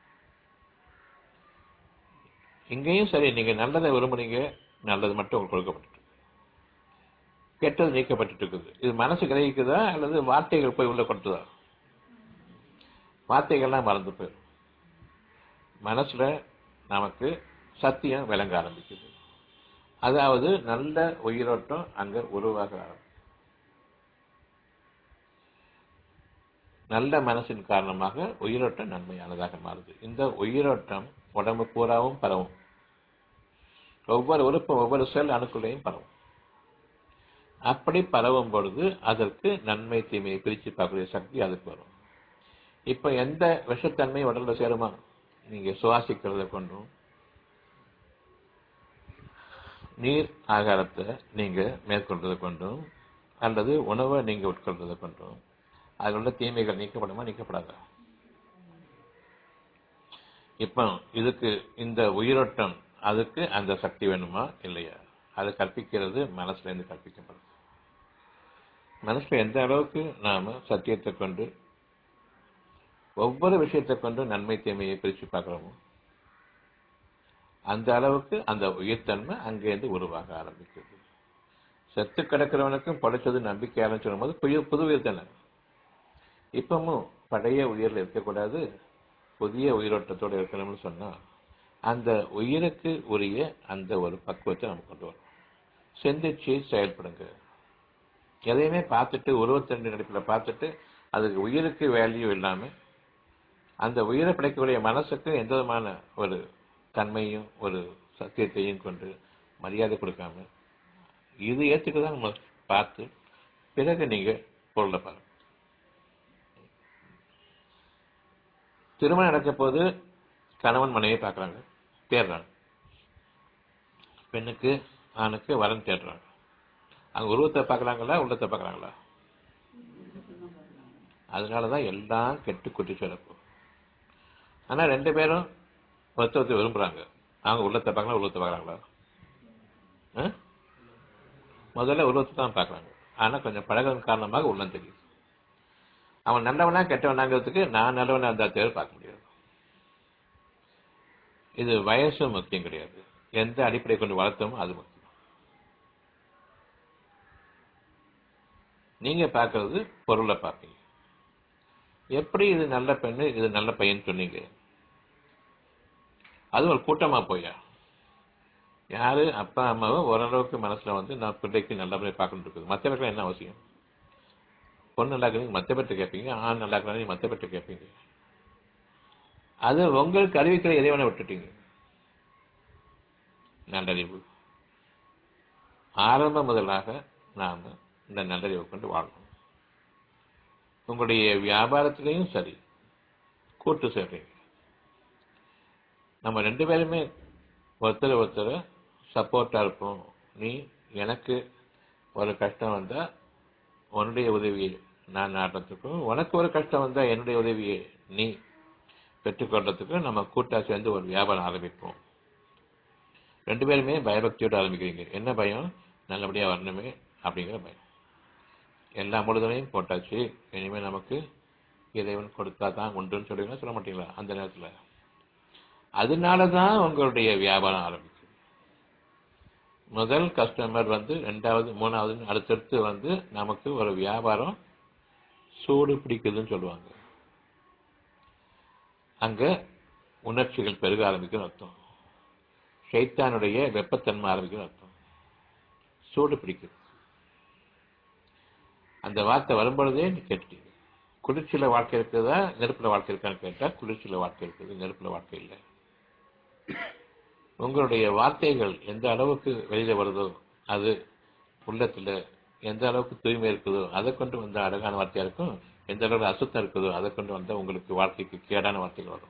இங்கேயும் சரி நீங்க நல்லதை விரும்புறீங்க நல்லது மட்டும் உங்களுக்கு கொடுக்கப்பட்டு கெட்டது நீக்கப்பட்டு இருக்குது இது மனசு கிரகிக்குதா அல்லது வார்த்தைகள் போய் உள்ள கொட்டுதா வார்த்தைகள்லாம் மறந்து போயிடும் மனசுல நமக்கு சத்தியம் விளங்க ஆரம்பிக்குது அதாவது நல்ல உயிரோட்டம் அங்க உருவாக ஆரம்பிக்கும் நல்ல மனசின் காரணமாக உயிரோட்டம் நன்மையானதாக மாறுது இந்த உயிரோட்டம் உடம்பு பூராவும் பரவும் ஒவ்வொரு உறுப்பும் ஒவ்வொரு செல் அணுக்குள்ளையும் பரவும் அப்படி பரவும் பொழுது அதற்கு நன்மை தீமையை பிரித்து பார்க்கக்கூடிய சக்தி அதுக்கு வரும் இப்ப எந்த விஷத்தன்மை உடல்ல சேருமா நீங்க சுவாசிக்கிறத கொண்டும் நீர் ஆகாரத்தை நீங்க மேற்கொள்றதை கொண்டும் அல்லது உணவை நீங்க உட்கொள்றதை கொண்டும் அதில் உள்ள தீமைகள் நீக்கப்படுமா நீக்கப்படாதா இப்போ இதுக்கு இந்த உயிரோட்டம் அதுக்கு அந்த சக்தி வேணுமா இல்லையா அது கற்பிக்கிறது மனசுல இருந்து கற்பிக்கப்படுது மனசுல எந்த அளவுக்கு நாம சத்தியத்தை கொண்டு ஒவ்வொரு விஷயத்தை கொண்டு நன்மை தீமையை பிரித்து பார்க்கிறோமோ அந்த அளவுக்கு அந்த உயிர்த்தன்மை அங்கேருந்து உருவாக ஆரம்பிக்குது செத்து கிடக்கிறவனுக்கும் படைச்சது நம்பிக்கையாளன்னு சொல்லும்போது புதிய புது உயிர் தானே இப்பவும் பழைய உயிரில் இருக்கக்கூடாது புதிய உயிரோட்டத்தோடு இருக்கணும்னு சொன்னா அந்த உயிருக்கு உரிய அந்த ஒரு பக்குவத்தை நம்ம கொண்டு வரணும் சிந்திச்சு செயல்படுங்க எதையுமே பார்த்துட்டு உருவத்தண்டு நடிப்பில் பார்த்துட்டு அதுக்கு உயிருக்கு வேல்யூ இல்லாம அந்த உயிரை படைக்கக்கூடிய மனசுக்கு எந்த விதமான ஒரு தன்மையும் ஒரு சத்தியத்தையும் கொண்டு மரியாதை கொடுக்காம இது ஏத்துக்கு தான் நம்ம பார்த்து பிறகு நீங்க பொருளை பாருங்க திருமணம் நடக்க போது கணவன் மனைவி பார்க்கறாங்க தேடுறாங்க பெண்ணுக்கு ஆணுக்கு வரன் தேடுறாங்க அங்க உருவத்தை பார்க்கறாங்களா உள்ளத்தை பார்க்கறாங்களா அதனாலதான் எல்லாம் கெட்டு குட்டி சிறப்பு ஆனா ரெண்டு பேரும் ஒருத்தத்தை விரும்புறாங்க அவங்க உள்ளத்தை பார்க்கலாம் உள்ளத்தை பார்க்கறாங்களா ஆ? முதல்ல உருவத்தை தான் பார்க்கறாங்க ஆனா கொஞ்சம் பழகன் காரணமாக உள்ளம் தெரியுது அவன் நல்லவனா கெட்டவனாங்கிறதுக்கு நான் நல்லவனா இருந்தா தேவை பார்க்க முடியாது இது வயசு முக்கியம் கிடையாது எந்த அடிப்படை கொண்டு வளர்த்தோமோ அது முக்கியம் நீங்க பார்க்கறது பொருளை பார்ப்பீங்க எப்படி இது நல்ல பெண்ணு இது நல்ல பையன் சொன்னீங்க அது ஒரு கூட்டமா போயா யாரு அப்பா அம்மாவை ஓரளவுக்கு மனசுல வந்து நான் பிள்ளைக்கு நல்லபடியாக பார்க்கணும் இருக்குது மற்றவர்கள் என்ன அவசியம் பொண்ணு நல்லா இருக்கிறீங்க மற்ற பேர்ட்ட கேட்பீங்க ஆண் நல்லா இருக்கிறாங்க மற்ற பேர்ட்ட கேட்பீங்க அது உங்களுக்கு அறிவிக்கிற இறைவனை விட்டுட்டீங்க நல்லறிவு ஆரம்ப முதலாக நாம இந்த நல்லறிவை கொண்டு வாழணும் உங்களுடைய வியாபாரத்திலையும் சரி கூட்டு சேர்றீங்க நம்ம ரெண்டு பேருமே ஒருத்தர் ஒருத்தர் சப்போர்ட்டா இருப்போம் நீ எனக்கு ஒரு கஷ்டம் வந்தா உன்னுடைய உதவியை நான் நாட்டுறதுக்கும் உனக்கு ஒரு கஷ்டம் வந்தா என்னுடைய உதவியை நீ பெற்றுக்கொள்றதுக்கும் நம்ம கூட்டா சேர்ந்து ஒரு வியாபாரம் ஆரம்பிப்போம் ரெண்டு பேருமே பயபக்தியோடு ஆரம்பிக்கிறீங்க என்ன பயம் நல்லபடியா வரணுமே அப்படிங்கிற பயம் எல்லா முழுதலையும் போட்டாச்சு இனிமே நமக்கு இறைவன் கொடுத்தா தான் உண்டுன்னு சொல்லுவீங்களா சொல்ல மாட்டீங்களா அந்த நேரத்துல அதனாலதான் உங்களுடைய வியாபாரம் ஆரம்பிக்கும் முதல் கஸ்டமர் வந்து ரெண்டாவது மூணாவது அடுத்தடுத்து வந்து நமக்கு ஒரு வியாபாரம் சூடு பிடிக்குதுன்னு சொல்லுவாங்க அங்க உணர்ச்சிகள் பெருக ஆரம்பிக்கும் அர்த்தம் ஷைத்தானுடைய வெப்பத்தன்மை ஆரம்பிக்கும் அர்த்தம் சூடு பிடிக்குது அந்த வார்த்தை வரும்பொழுதே நீ கேட்டுட்டீங்க குளிர்ச்சியில வாழ்க்கை இருக்குதா நெருப்புல வாழ்க்கை இருக்கான்னு கேட்டா குளிர்ச்சியில வாழ்க்கை இருக்குது நெருப்புல வாழ்க்கை இல்லை உங்களுடைய வார்த்தைகள் எந்த அளவுக்கு வெளியில வருதோ அது உள்ளத்துல எந்த அளவுக்கு தூய்மை இருக்குதோ அதை கொண்டு வந்த அழகான வார்த்தையா இருக்கும் எந்த அளவுக்கு அசுத்தம் இருக்குதோ அதை கொண்டு வந்தா உங்களுக்கு வாழ்க்கைக்கு கேடான வார்த்தைகள் வரும்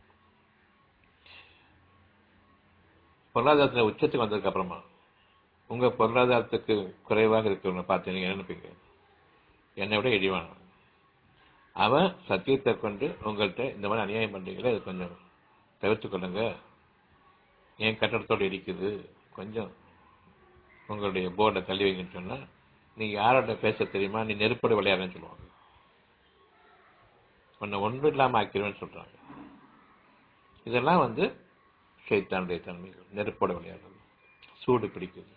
பொருளாதாரத்துல உச்சத்துக்கு வந்ததுக்கு அப்புறமா உங்க பொருளாதாரத்துக்கு குறைவாக இருக்கிறவங்க பார்த்து நீங்க என்ன நினைப்பீங்க என்னை விட இழிவானவன் அவன் சத்தியத்தை கொண்டு உங்கள்கிட்ட இந்த மாதிரி அநியாயம் பண்றீங்களே அது கொஞ்சம் தவிர்த்து கொள்ளுங்க என் கட்டடத்தோடு இருக்குது கொஞ்சம் உங்களுடைய போர்டை தள்ளி வைங்கன்னு சொன்னா நீ யாரோட பேச தெரியுமா நீ நெருப்போட விளையாடுன்னு சொல்லுவாங்க உன்னை ஒன்றும் இல்லாம ஆக்கிடுவேன்னு சொல்றாங்க இதெல்லாம் வந்து ஷைத்தானுடைய தன்மைகள் நெருப்போட விளையாடுறது சூடு பிடிக்குது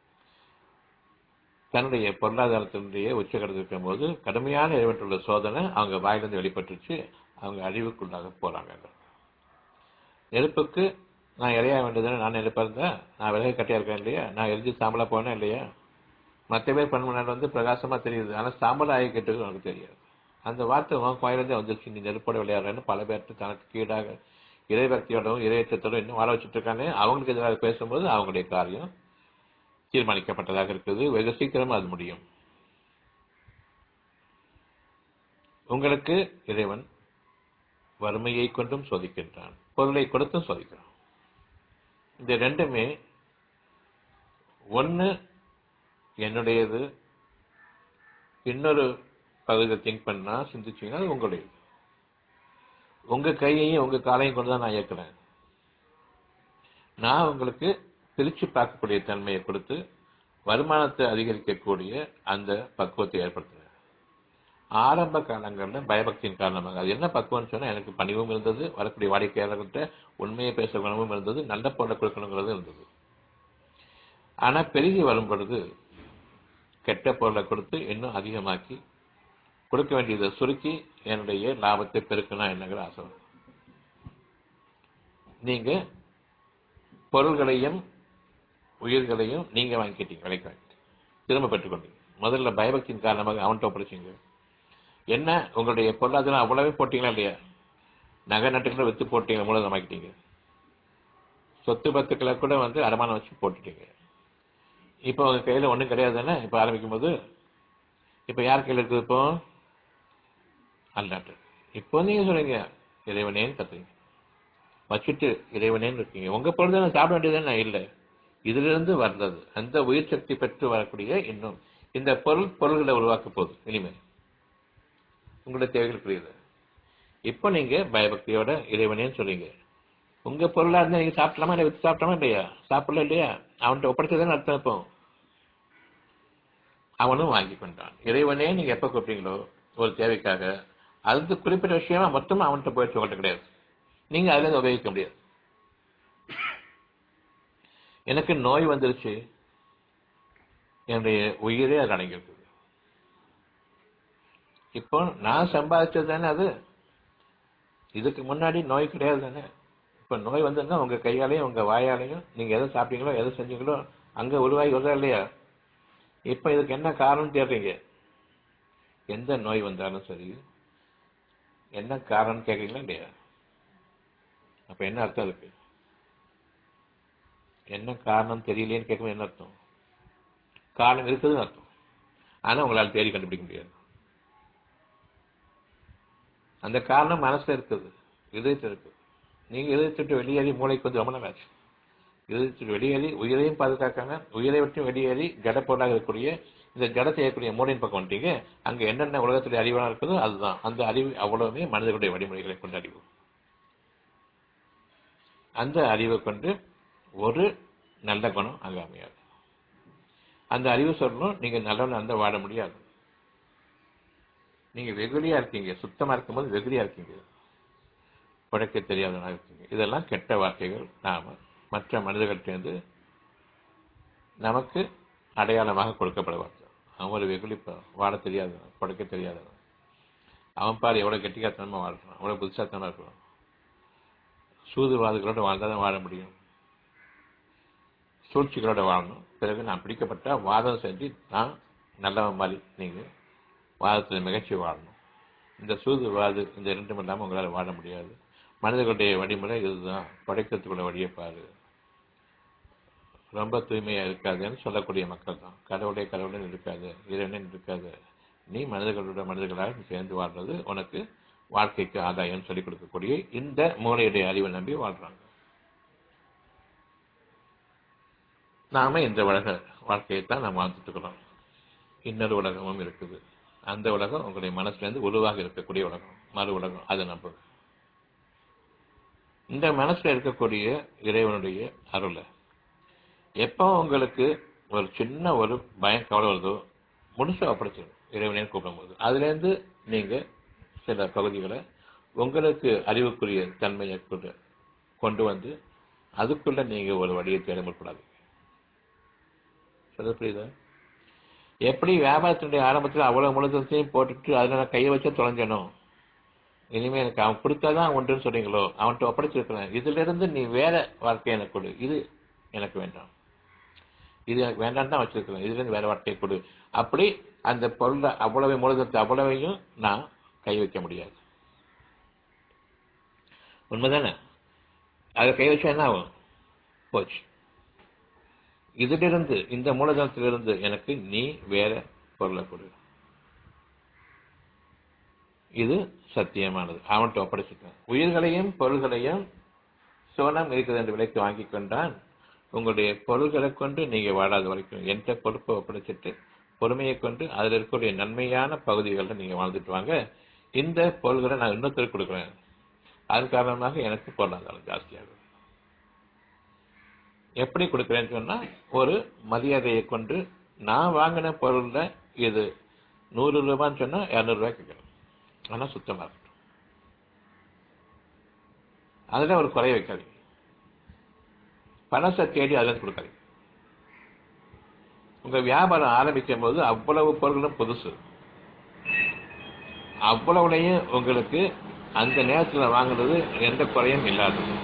தன்னுடைய பொருளாதாரத்தினுடைய உச்சகடத்தில் இருக்கும் போது கடுமையான இறைவற்றுள்ள சோதனை அவங்க வாயிலிருந்து வெளிப்பட்டுச்சு அவங்க அழிவுக்குள்ளாக போறாங்க நெருப்புக்கு நான் இறையா வேண்டியதுன்னு நான் நெருப்பா இருந்தா நான் விலகை கட்டியா இருக்கேன் இல்லையா நான் எரிஞ்சு சாம்பலா போனேன் இல்லையா மற்ற பேர் பண்பு வந்து பிரகாசமா தெரியுது ஆனா சாம்பல் ஆகி கெட்டது உனக்கு தெரியாது அந்த வார்த்தை உன் கோயிலிருந்தே வந்துருச்சு நீ நெருப்போட விளையாடுறேன்னு பல பேர்த்து தனக்கு கீழாக இறைபக்தியோடவும் இறையற்றத்தோடும் இன்னும் வாழ வச்சுட்டு இருக்காங்க அவங்களுக்கு எதிராக பேசும்போது அவங்களுடைய காரியம் தீர்மானிக்கப்பட்டதாக இருக்குது வெகு சீக்கிரமா அது முடியும் உங்களுக்கு இறைவன் வறுமையை கொண்டும் சோதிக்கின்றான் பொருளை கொடுத்தும் சோதிக்கிறான் இந்த ரெண்டுமே ஒன்னு என்னுடையது இன்னொரு பகுதியில் திங்க் பண்ணா சிந்திச்சீங்கன்னா அது உங்களுடையது உங்க கையையும் உங்க காலையும் கொண்டு தான் நான் இயக்குறேன் நான் உங்களுக்கு பிரிச்சு பார்க்கக்கூடிய தன்மையை கொடுத்து வருமானத்தை அதிகரிக்கக்கூடிய அந்த பக்குவத்தை ஏற்படுத்துறேன் ஆரம்ப காலங்களில் பயபக்தியின் காரணமாக அது என்ன பக்குவம்னு சொன்னா எனக்கு பணிவும் இருந்தது வரக்கூடிய வாடிக்கையாளர்கிட்ட உண்மையை பேச குணமும் இருந்தது நல்ல பொருளை கொடுக்கணுங்கிறது இருந்தது ஆனா பெருகி வரும் பொழுது கெட்ட பொருளை கொடுத்து இன்னும் அதிகமாக்கி கொடுக்க வேண்டியதை சுருக்கி என்னுடைய லாபத்தை பெருக்கணும் என்னங்கிற ஆசை வரும். நீங்க பொருள்களையும் உயிர்களையும் நீங்க வாங்கிக்கிட்டீங்க விலைக்கு வாங்கிட்டீங்க திரும்ப பெற்றுக்கொண்டீங்க முதல்ல பயபக்தியின் காரணமாக அவன்கிட்ட ஒப்படைச்சிங்க என்ன உங்களுடைய பொருளாதாரம் அவ்வளவே போட்டீங்களா இல்லையா நகை நட்டுகளை வித்து போட்டீங்க மூலதனமாக்கிட்டீங்க சொத்து பத்துக்களை கூட வந்து அடமானம் வச்சு போட்டுட்டீங்க இப்போ உங்க கையில ஒண்ணும் கிடையாது தானே இப்ப ஆரம்பிக்கும் போது இப்ப யார் கையில இருக்குது இப்போ அல்லாட்டு இப்போ நீங்க சொல்றீங்க இறைவனேன்னு கத்துறீங்க வச்சுட்டு இறைவனேன்னு இருக்கீங்க உங்க பொழுது நான் சாப்பிட வேண்டியது இல்ல இதுல இருந்து வந்தது அந்த உயிர் சக்தி பெற்று வரக்கூடிய இன்னும் இந்த பொருள் பொருள்களை உருவாக்க போகுது இனிமேல் உங்களுடைய தேவைகள் புரியுது இப்போ நீங்க பயபக்தியோட இறைவனேன்னு சொல்றீங்க உங்க பொருளா இருந்தா நீங்க சாப்பிடலாமா இல்லை வித்து சாப்பிட்டோமா இல்லையா சாப்பிடல இல்லையா அவன்கிட்ட ஒப்படைச்சதுன்னு அர்த்தம் இப்போ அவனும் வாங்கி கொண்டான் இறைவனே நீங்க எப்ப கூப்பிட்டீங்களோ ஒரு தேவைக்காக அது குறிப்பிட்ட விஷயமா மொத்தமா அவன்கிட்ட போயிடுச்சு உங்கள்கிட்ட கிடையாது நீங்க அதுல இருந்து உபயோகிக்க முடியாது எனக்கு நோய் வந்துருச்சு என்னுடைய உயிரே அது அடங்கியிருக்குது இப்போ நான் சம்பாதிச்சது தானே அது இதுக்கு முன்னாடி நோய் கிடையாது தானே இப்ப நோய் வந்ததுன்னா உங்க கையாலையும் உங்க வாயாலையும் நீங்க எதை சாப்பிட்டீங்களோ எதை செஞ்சீங்களோ அங்க உருவாகி வருதா இல்லையா இப்ப இதுக்கு என்ன காரணம் தேடுறீங்க எந்த நோய் வந்தாலும் சரி என்ன காரணம் கேட்கறீங்களா இல்லையா அப்ப என்ன அர்த்தம் இருக்கு என்ன காரணம் தெரியலையேன்னு கேட்கும் என்ன அர்த்தம் காரணம் இருக்குதுன்னு அர்த்தம் ஆனா உங்களால் தேடி கண்டுபிடிக்க முடியாது அந்த காரணம் மனசுல இருக்குது இதயத்தில் இருக்கு நீங்க இதயத்திட்டு வெளியேறி மூளைக்கு வந்து ரொம்ப ஆச்சு இதயத்திட்டு வெளியேறி உயிரையும் பாதுகாக்காம உயிரை விட்டு வெளியேறி ஜட பொருளாக இருக்கக்கூடிய இந்த ஜட செய்யக்கூடிய மூளையின் பக்கம் வந்துட்டீங்க அங்க என்னென்ன உலகத்துடைய அறிவாக இருக்குதோ அதுதான் அந்த அறிவு அவ்வளவுமே மனிதர்களுடைய வழிமுறைகளை கொண்ட அறிவு அந்த அறிவை கொண்டு ஒரு நல்ல குணம் அங்க அமையாது அந்த அறிவு சொல்லணும் நீங்க நல்லவன் அந்த வாழ முடியாது நீங்க வெகுளியா இருக்கீங்க சுத்தமா இருக்கும்போது வெகுளியா இருக்கீங்க படைக்க தெரியாதவனாக இருக்கீங்க இதெல்லாம் கெட்ட வார்த்தைகள் நாம மற்ற மனிதர்கிட்டேருந்து நமக்கு அடையாளமாக கொடுக்கப்பட வார்த்தை அவன் ஒரு வெகுளி வாழ தெரியாதவன் படைக்க தெரியாதவன் அவன் பாரு எவ்வளவு கெட்டிக்காத்தனமா வாழ்றான் அவ்வளவு புதுசாத்தனமா இருக்கிறான் சூதுவாதுகளோட வாழ்ந்தாதான் வாழ முடியும் சூழ்ச்சிகளோட வாழணும் பிறகு நான் பிடிக்கப்பட்டா வாதம் செஞ்சு நான் நல்லவன் மாதிரி நீங்க வாதத்தில் மிகச்சி வாழணும் இந்த சூதுவாது இந்த இரண்டும் இல்லாமல் உங்களால் வாழ முடியாது மனிதர்களுடைய வழிமுறை இதுதான் படைக்கிறதுக்குள்ள வழியை பாரு ரொம்ப தூய்மையா இருக்காதுன்னு சொல்லக்கூடிய மக்கள் தான் கடவுளே கடவுளே இருக்காது இறைவனே இருக்காது நீ மனிதர்களோட மனிதர்களாக நீ சேர்ந்து வாழ்றது உனக்கு வாழ்க்கைக்கு ஆதாயம் சொல்லிக் கொடுக்கக்கூடிய இந்த மூளையுடைய அறிவை நம்பி வாழ்றாங்க நாம இந்த உலக வாழ்க்கையை தான் நாம் வாழ்ந்துட்டு இருக்கிறோம் இன்னொரு உலகமும் இருக்குது அந்த உலகம் உங்களுடைய மனசுல இருந்து உருவாக இருக்கக்கூடிய உலகம் மறு உலகம் அதை நம்புங்க இந்த மனசுல இருக்கக்கூடிய இறைவனுடைய அருளை எப்போ உங்களுக்கு ஒரு சின்ன ஒரு பயம் கவலை வருதோ முழுசா ஒப்படைச்சிடும் இறைவனே கூப்பிடும்போது அதுல இருந்து நீங்க சில பகுதிகளை உங்களுக்கு அறிவுக்குரிய தன்மையை கொண்டு கொண்டு வந்து அதுக்குள்ள நீங்க ஒரு வழியை தேட முற்படாது சொல்ல புரியுதா எப்படி வியாபாரத்தினுடைய ஆரம்பத்தில் அவ்வளவு முழுதையும் போட்டுட்டு அதில் நான் கையை வச்சா தொலைஞ்சணும் இனிமே எனக்கு அவன் கொடுத்தாதான் ஒன்றுன்னு சொல்றீங்களோ அவன்கிட்ட ஒப்படைச்சிருக்கிறேன் இதுல இருந்து நீ வேற வாழ்க்கையை எனக்கு கொடு இது எனக்கு வேண்டாம் இது எனக்கு வேண்டாம் தான் வச்சிருக்கிறேன் இதுல இருந்து வேற வாழ்க்கையை கொடு அப்படி அந்த பொருளை அவ்வளவு மூலதனத்தை அவ்வளவையும் நான் கை வைக்க முடியாது உண்மைதானே அதை கை வச்சா என்ன ஆகும் போச்சு இதிலிருந்து இந்த மூலதனத்திலிருந்து எனக்கு நீ வேற பொருளை கொடு இது சத்தியமானது அவன்கிட்ட ஒப்படைச்சிட்டேன் உயிர்களையும் பொருள்களையும் சோனம் இருக்குது என்று விலைக்கு வாங்கி கொண்டான் உங்களுடைய பொருள்களை கொண்டு நீங்க வாழாத வரைக்கும் எந்த பொறுப்பை ஒப்படைச்சிட்டு பொறுமையை கொண்டு அதில் இருக்கக்கூடிய நன்மையான பகுதிகளில் நீங்க வாழ்ந்துட்டு வாங்க இந்த பொருள்களை நான் இன்னொருத்தருக்கு கொடுக்குறேன் அதன் காரணமாக எனக்கு பொருளாதாரம் ஜாஸ்தியாகும் எப்படி கொடுக்குறேன்னு சொன்னா ஒரு மரியாதையை கொண்டு நான் வாங்கின பொருள்ல இது நூறு ரூபான்னு சொன்னா இருநூறு ரூபாய் கேட்கணும் ஆனா சுத்தமா இருக்கட்டும் அதுல ஒரு குறைய வைக்காதீங்க பணத்தை தேடி அதில் கொடுக்காதீங்க உங்க வியாபாரம் ஆரம்பிக்கும் போது அவ்வளவு பொருட்களும் புதுசு அவ்வளவுலையும் உங்களுக்கு அந்த நேரத்தில் வாங்குறது எந்த குறையும் இல்லாதது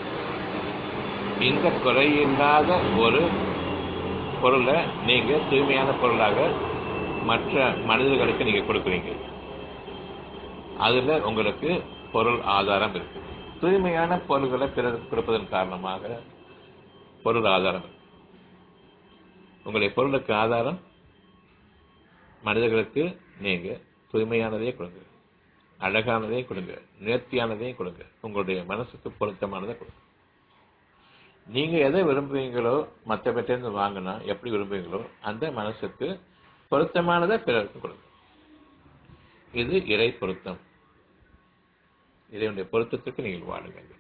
இந்த குறையில்லாத ஒரு பொருளை நீங்க தூய்மையான பொருளாக மற்ற மனிதர்களுக்கு நீங்க கொடுக்குறீங்க அதுல உங்களுக்கு பொருள் ஆதாரம் இருக்கு தூய்மையான பொருள்களை பிறருக்கு கொடுப்பதன் காரணமாக பொருள் ஆதாரம் இருக்கு உங்களுடைய பொருளுக்கு ஆதாரம் மனிதர்களுக்கு நீங்க தூய்மையானதே கொடுங்க அழகானதே கொடுங்க நேர்த்தியானதே கொடுங்க உங்களுடைய மனசுக்கு பொருத்தமானதை கொடுங்க நீங்க எதை விரும்புவீங்களோ மற்ற பேர்ட்டேருந்து வாங்கினா எப்படி விரும்புவீங்களோ அந்த மனசுக்கு பொருத்தமானதை பிறருக்கு கொடுங்க இது இறை பொருத்தம் இறைவனுடைய பொருத்தத்துக்கு நீங்கள் வாழுங்கள்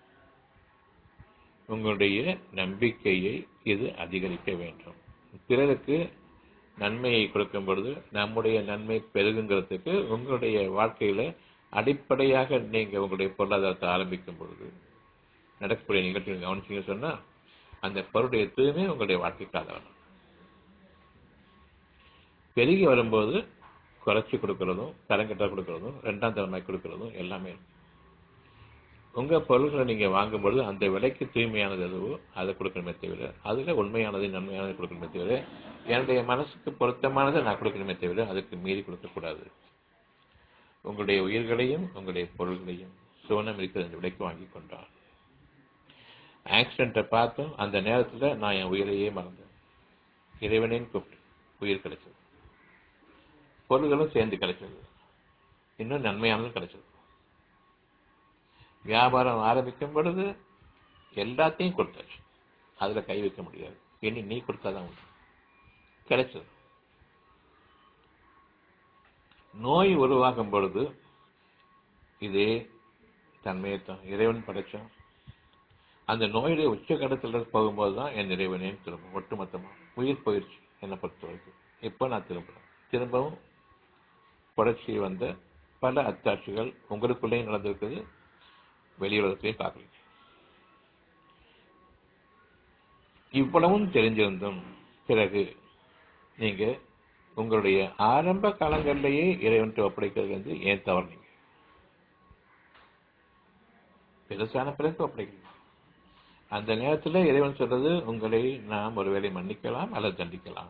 உங்களுடைய நம்பிக்கையை இது அதிகரிக்க வேண்டும் பிறருக்கு நன்மையை கொடுக்கும் பொழுது நம்முடைய நன்மை பெருகுங்கிறதுக்கு உங்களுடைய வாழ்க்கையில அடிப்படையாக நீங்க உங்களுடைய பொருளாதாரத்தை ஆரம்பிக்கும் பொழுது நடக்கக்கூடிய நிகழ்ச்சிகள் கவனிச்சீங்க சொன்னா அந்த பொருளுடைய தூய்மை உங்களுடைய வாழ்க்கைக்கு ஆதரவு பெருகி வரும்போது குறைச்சி கொடுக்கறதும் தரங்கட்ட கொடுக்கறதும் ரெண்டாம் தரமாய் கொடுக்கறதும் எல்லாமே உங்க பொருள்களை நீங்க வாங்கும்பொழுது அந்த விலைக்கு தூய்மையானது எதுவோ அதை கொடுக்கணுமே தவிர அதுல உண்மையானது நன்மையானது கொடுக்கணுமே தவிர என்னுடைய மனசுக்கு பொருத்தமானதை நான் கொடுக்கணுமே தவிர அதுக்கு மீறி கொடுக்கக்கூடாது உங்களுடைய உயிர்களையும் உங்களுடைய பொருள்களையும் சோனம் இருக்கிற அந்த விலைக்கு வாங்கி கொண்டான் ஆக்சிடென்ட்டை பார்த்தோம் அந்த நேரத்துல நான் என் உயிரையே மறந்தேன் இறைவனேன்னு கூப்பிட்டு உயிர் கிடைச்சது பொருள்களும் சேர்ந்து கிடைச்சது இன்னும் நன்மையானதும் கிடைச்சது வியாபாரம் ஆரம்பிக்கும் பொழுது எல்லாத்தையும் கொடுத்தாச்சு அதுல கை வைக்க முடியாது இனி நீ கொடுத்தாதான் உண்டு கிடைச்சது நோய் உருவாகும் பொழுது இதே தன்மையை தான் இறைவன் படைச்சான் அந்த நோயுடைய உச்சகட்டத்தில் போகும்போது தான் என் இறைவனே திரும்பும் ஒட்டுமொத்தமா உயிர் போயிடுச்சு என்னை பொறுத்த வரைக்கும் இப்போ நான் திரும்புறேன் திரும்பவும் புரட்சி வந்த பல அத்தாட்சிகள் உங்களுக்குள்ளேயும் நடந்திருக்குது வெளியுலகத்திலையும் பார்க்குறீங்க இவ்வளவும் தெரிஞ்சிருந்தும் பிறகு நீங்க உங்களுடைய ஆரம்ப காலங்களிலேயே இறைவன்ட்டு ஒப்படைக்கிறது வந்து ஏன் தவறுனீங்க பெருசான பிறகு ஒப்படைக்கிறீங்க அந்த நேரத்தில் இறைவன் சொல்றது உங்களை நாம் ஒருவேளை மன்னிக்கலாம் அல்லது தண்டிக்கலாம்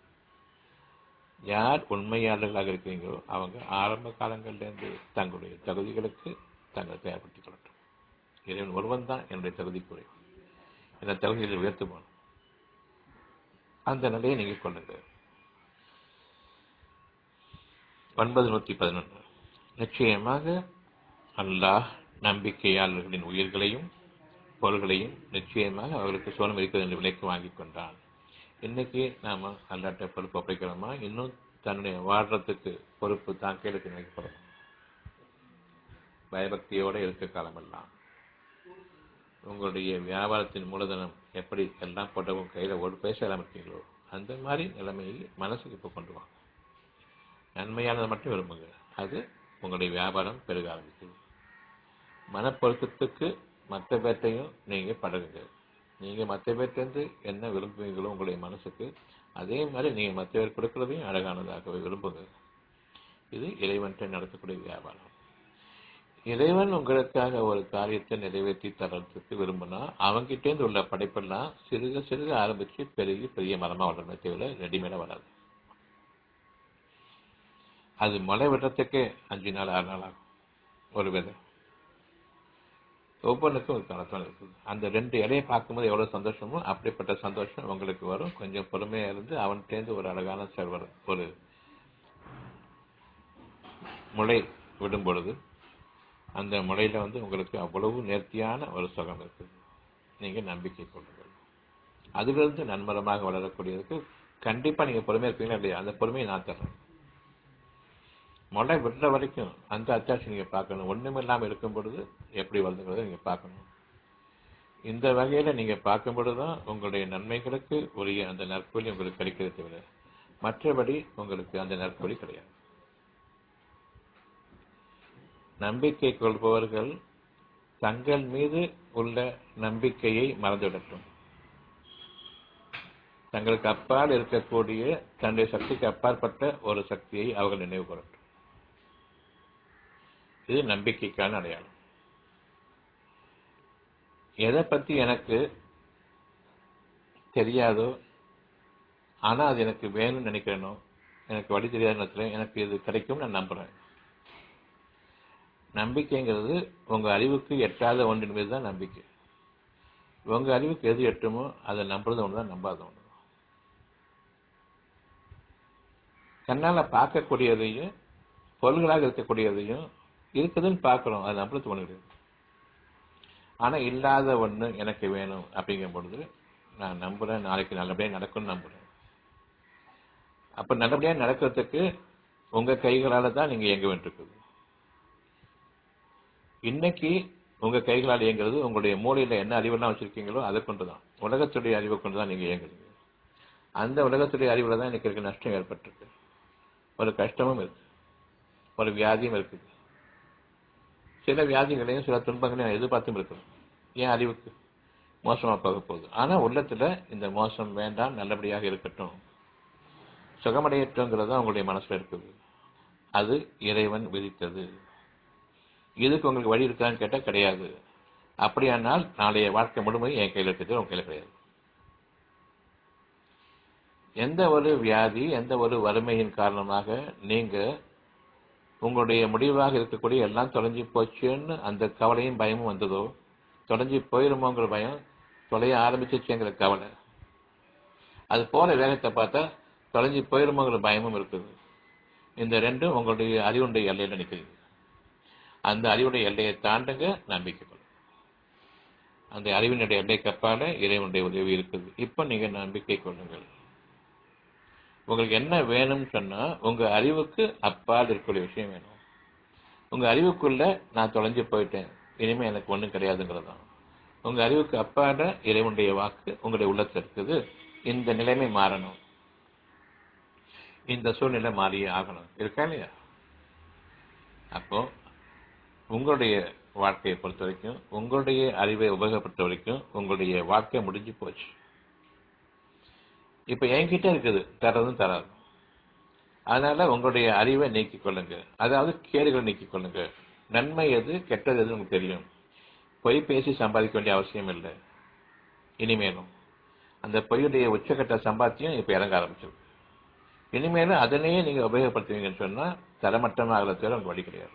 யார் உண்மையாளர்களாக இருக்கிறீங்களோ அவங்க ஆரம்ப காலங்களிலிருந்து தங்களுடைய தகுதிகளுக்கு தங்களை தயார்படுத்திக் கொள்ளட்டும் இறைவன் ஒருவன் தான் என்னுடைய தகுதிக்குறை இந்த தகுதியில் உயர்த்துவான் அந்த நிலையை நீங்க கொள்ளுங்க ஒன்பது நூத்தி பதினொன்று நிச்சயமாக அல்லாஹ் நம்பிக்கையாளர்களின் உயிர்களையும் பொருள்களையும் நிச்சயமாக அவர்களுக்கு சோனம் இருக்கிறது என்று விலைக்கு வாங்கி கொண்டான் இன்னைக்கு நாம அல்லாட்ட பொறுப்பு ஒப்படைக்கிறோமா இன்னும் தன்னுடைய வாழ்றதுக்கு பொறுப்பு தான் கையிலுக்கு நினைக்கப்படும் பயபக்தியோட இருக்க காலமெல்லாம் உங்களுடைய வியாபாரத்தின் மூலதனம் எப்படி எல்லாம் போட்டவும் கையில ஒரு பைசா இல்லாமல் இருக்கீங்களோ அந்த மாதிரி நிலைமையை மனசுக்கு இப்போ கொண்டு வாங்க நன்மையானதை மட்டும் விரும்புங்க அது உங்களுடைய வியாபாரம் பெருக ஆரம்பிக்குது மனப்பொருத்தத்துக்கு மற்ற பேர்ட்டையும் நீங்க பழகுங்க நீங்க மற்ற பேர்ட்டேருந்து என்ன விரும்புவீங்களோ உங்களுடைய மனசுக்கு அதே மாதிரி நீங்க மற்ற பேர் கொடுக்கறதையும் அழகானதாகவே விரும்புங்க இது இறைவன்கிட்ட நடத்தக்கூடிய வியாபாரம் இறைவன் உங்களுக்காக ஒரு காரியத்தை நிறைவேற்றி தர்றதுக்கு விரும்பினா அவங்கிட்டேருந்து உள்ள படைப்பெல்லாம் சிறுக சிறுக ஆரம்பிச்சு பெருகி பெரிய மரமா வளரணுமே தவிர ரெடிமேடா வராது அது மழை விடுறதுக்கே அஞ்சு நாள் ஆறு நாள் ஆகும் ஒரு விதை ஒவ்வொன்றுக்கும் ஒரு கணத்தான் இருக்குது அந்த ரெண்டு இலையை பார்க்கும்போது எவ்வளவு சந்தோஷமோ அப்படிப்பட்ட சந்தோஷம் உங்களுக்கு வரும் கொஞ்சம் பொறுமையா இருந்து அவன்கிட்டேருந்து ஒரு அழகான செல்வர் ஒரு முளை விடும் பொழுது அந்த முளையில வந்து உங்களுக்கு அவ்வளவு நேர்த்தியான ஒரு சுகம் இருக்குது நீங்க நம்பிக்கை கொள்ளுங்கள் அதிலிருந்து நன்மரமாக வளரக்கூடியதுக்கு கண்டிப்பா நீங்க பொறுமையா இருப்பீங்களா இல்லையா அந்த பொறுமையை நான் தர்றேன் முளை விடுற வரைக்கும் அந்த அத்தாட்சி நீங்க பார்க்கணும் ஒண்ணுமில்லாம இருக்கும் பொழுது எப்படி வளர்ந்துங்கிறத நீங்க பார்க்கணும் இந்த வகையில நீங்க பார்க்கும் பொழுதுதான் உங்களுடைய நன்மைகளுக்கு உரிய அந்த நற்கொலி உங்களுக்கு கிடைக்கிறது தவிர மற்றபடி உங்களுக்கு அந்த நற்கொலி கிடையாது நம்பிக்கை கொள்பவர்கள் தங்கள் மீது உள்ள நம்பிக்கையை மறந்துவிடட்டும் தங்களுக்கு அப்பால் இருக்கக்கூடிய தன்னுடைய சக்திக்கு அப்பாற்பட்ட ஒரு சக்தியை அவர்கள் நினைவு கூறட்டும் இது நம்பிக்கைக்கான அடையாளம் எதை பத்தி எனக்கு தெரியாதோ ஆனா அது எனக்கு வேணும்னு நினைக்கிறேனோ எனக்கு வழி தெரியாத நேரத்துல எனக்கு இது கிடைக்கும் நான் நம்புறேன் நம்பிக்கைங்கிறது உங்க அறிவுக்கு எட்டாத ஒன்றின் மீது தான் நம்பிக்கை உங்க அறிவுக்கு எது எட்டுமோ அதை நம்புறது ஒன்று தான் நம்பாத ஒன்று கண்ணால பார்க்கக்கூடியதையும் பொருள்களாக இருக்கக்கூடியதையும் இருக்குதுன்னு பார்க்கிறோம் அது நம்புறது ஒண்ணு கிடையாது ஆனா இல்லாத ஒண்ணு எனக்கு வேணும் அப்படிங்கும் பொழுது நான் நம்புறேன் நாளைக்கு நல்லபடியா நடக்கும்னு நம்புறேன் அப்ப நல்லபடியா நடக்கிறதுக்கு உங்க கைகளால தான் நீங்க இயங்க வேண்டியிருக்குது இன்னைக்கு உங்க கைகளால் இயங்குறது உங்களுடைய மூளையில என்ன அறிவெல்லாம் வச்சிருக்கீங்களோ அதை கொண்டுதான் உலகத்துடைய அறிவை கொண்டுதான் நீங்க இயங்குறீங்க அந்த உலகத்துடைய அறிவுல தான் இன்னைக்கு இருக்க நஷ்டம் ஏற்பட்டிருக்கு ஒரு கஷ்டமும் இருக்கு ஒரு வியாதியும் இருக்குது சில வியாதிகளையும் சில துன்பங்களையும் எதிர்பார்த்தும் இருக்கிறோம் ஏன் அறிவுக்கு மோசமா போக போகுது ஆனா உள்ளத்துல இந்த மோசம் வேண்டாம் நல்லபடியாக இருக்கட்டும் சுகமடையட்டுங்கிறது தான் உங்களுடைய மனசுல இருக்குது அது இறைவன் விதித்தது இதுக்கு உங்களுக்கு வழி இருக்கான்னு கேட்டா கிடையாது அப்படியானால் நாளைய வாழ்க்கை முழுமையும் என் கையில் இருக்கிறது உங்க கையில் கிடையாது எந்த ஒரு வியாதி எந்த ஒரு வறுமையின் காரணமாக நீங்க உங்களுடைய முடிவாக இருக்கக்கூடிய எல்லாம் தொலைஞ்சு போச்சுன்னு அந்த கவலையும் பயமும் வந்ததோ தொலைஞ்சு போயிருமோங்கிற பயம் தொலைய ஆரம்பிச்சிச்சுங்கிற கவலை அது போல வேகத்தை பார்த்தா தொலைஞ்சு போயிருமோங்கிற பயமும் இருக்குது இந்த ரெண்டும் உங்களுடைய அறிவுடைய எல்லையில நிற்குது அந்த அறிவுடைய எல்லையை தாண்டுங்க நம்பிக்கை கொள்ளுங்க அந்த அறிவினுடைய எல்லைக்கு அப்பால இறைவனுடைய உதவி இருக்குது இப்ப நீங்க நம்பிக்கை கொள்ளுங்கள் உங்களுக்கு என்ன வேணும்னு சொன்னா உங்க அறிவுக்கு அப்பால் இருக்கக்கூடிய விஷயம் வேணும் உங்க அறிவுக்குள்ள நான் தொலைஞ்சு போயிட்டேன் இனிமே எனக்கு ஒண்ணும் கிடையாதுங்கிறதான் உங்க அறிவுக்கு அப்பால இறைவனுடைய வாக்கு உங்களுடைய உள்ளத்துல இருக்குது இந்த நிலைமை மாறணும் இந்த சூழ்நிலை மாறியே ஆகணும் இருக்கா இல்லையா அப்போ உங்களுடைய வாழ்க்கையை பொறுத்த வரைக்கும் உங்களுடைய அறிவை உபயோகப்படுத்த வரைக்கும் உங்களுடைய வாழ்க்கை முடிஞ்சு போச்சு இப்ப என்கிட்ட இருக்குது தரதும் தராது அதனால உங்களுடைய அறிவை நீக்கிக் கொள்ளுங்க அதாவது கேடுகளை நீக்கிக் கொள்ளுங்க நன்மை எது கெட்டது எது உங்களுக்கு தெரியும் பொய் பேசி சம்பாதிக்க வேண்டிய அவசியம் இல்லை இனிமேலும் அந்த பொய்யுடைய உச்சக்கட்ட சம்பாத்தியம் இப்ப இறங்க ஆரம்பிச்சிருக்கு இனிமேலும் அதனையே நீங்க உபயோகப்படுத்துவீங்கன்னு சொன்னா தரமட்டமாக தவிர உங்களுக்கு வழி கிடையாது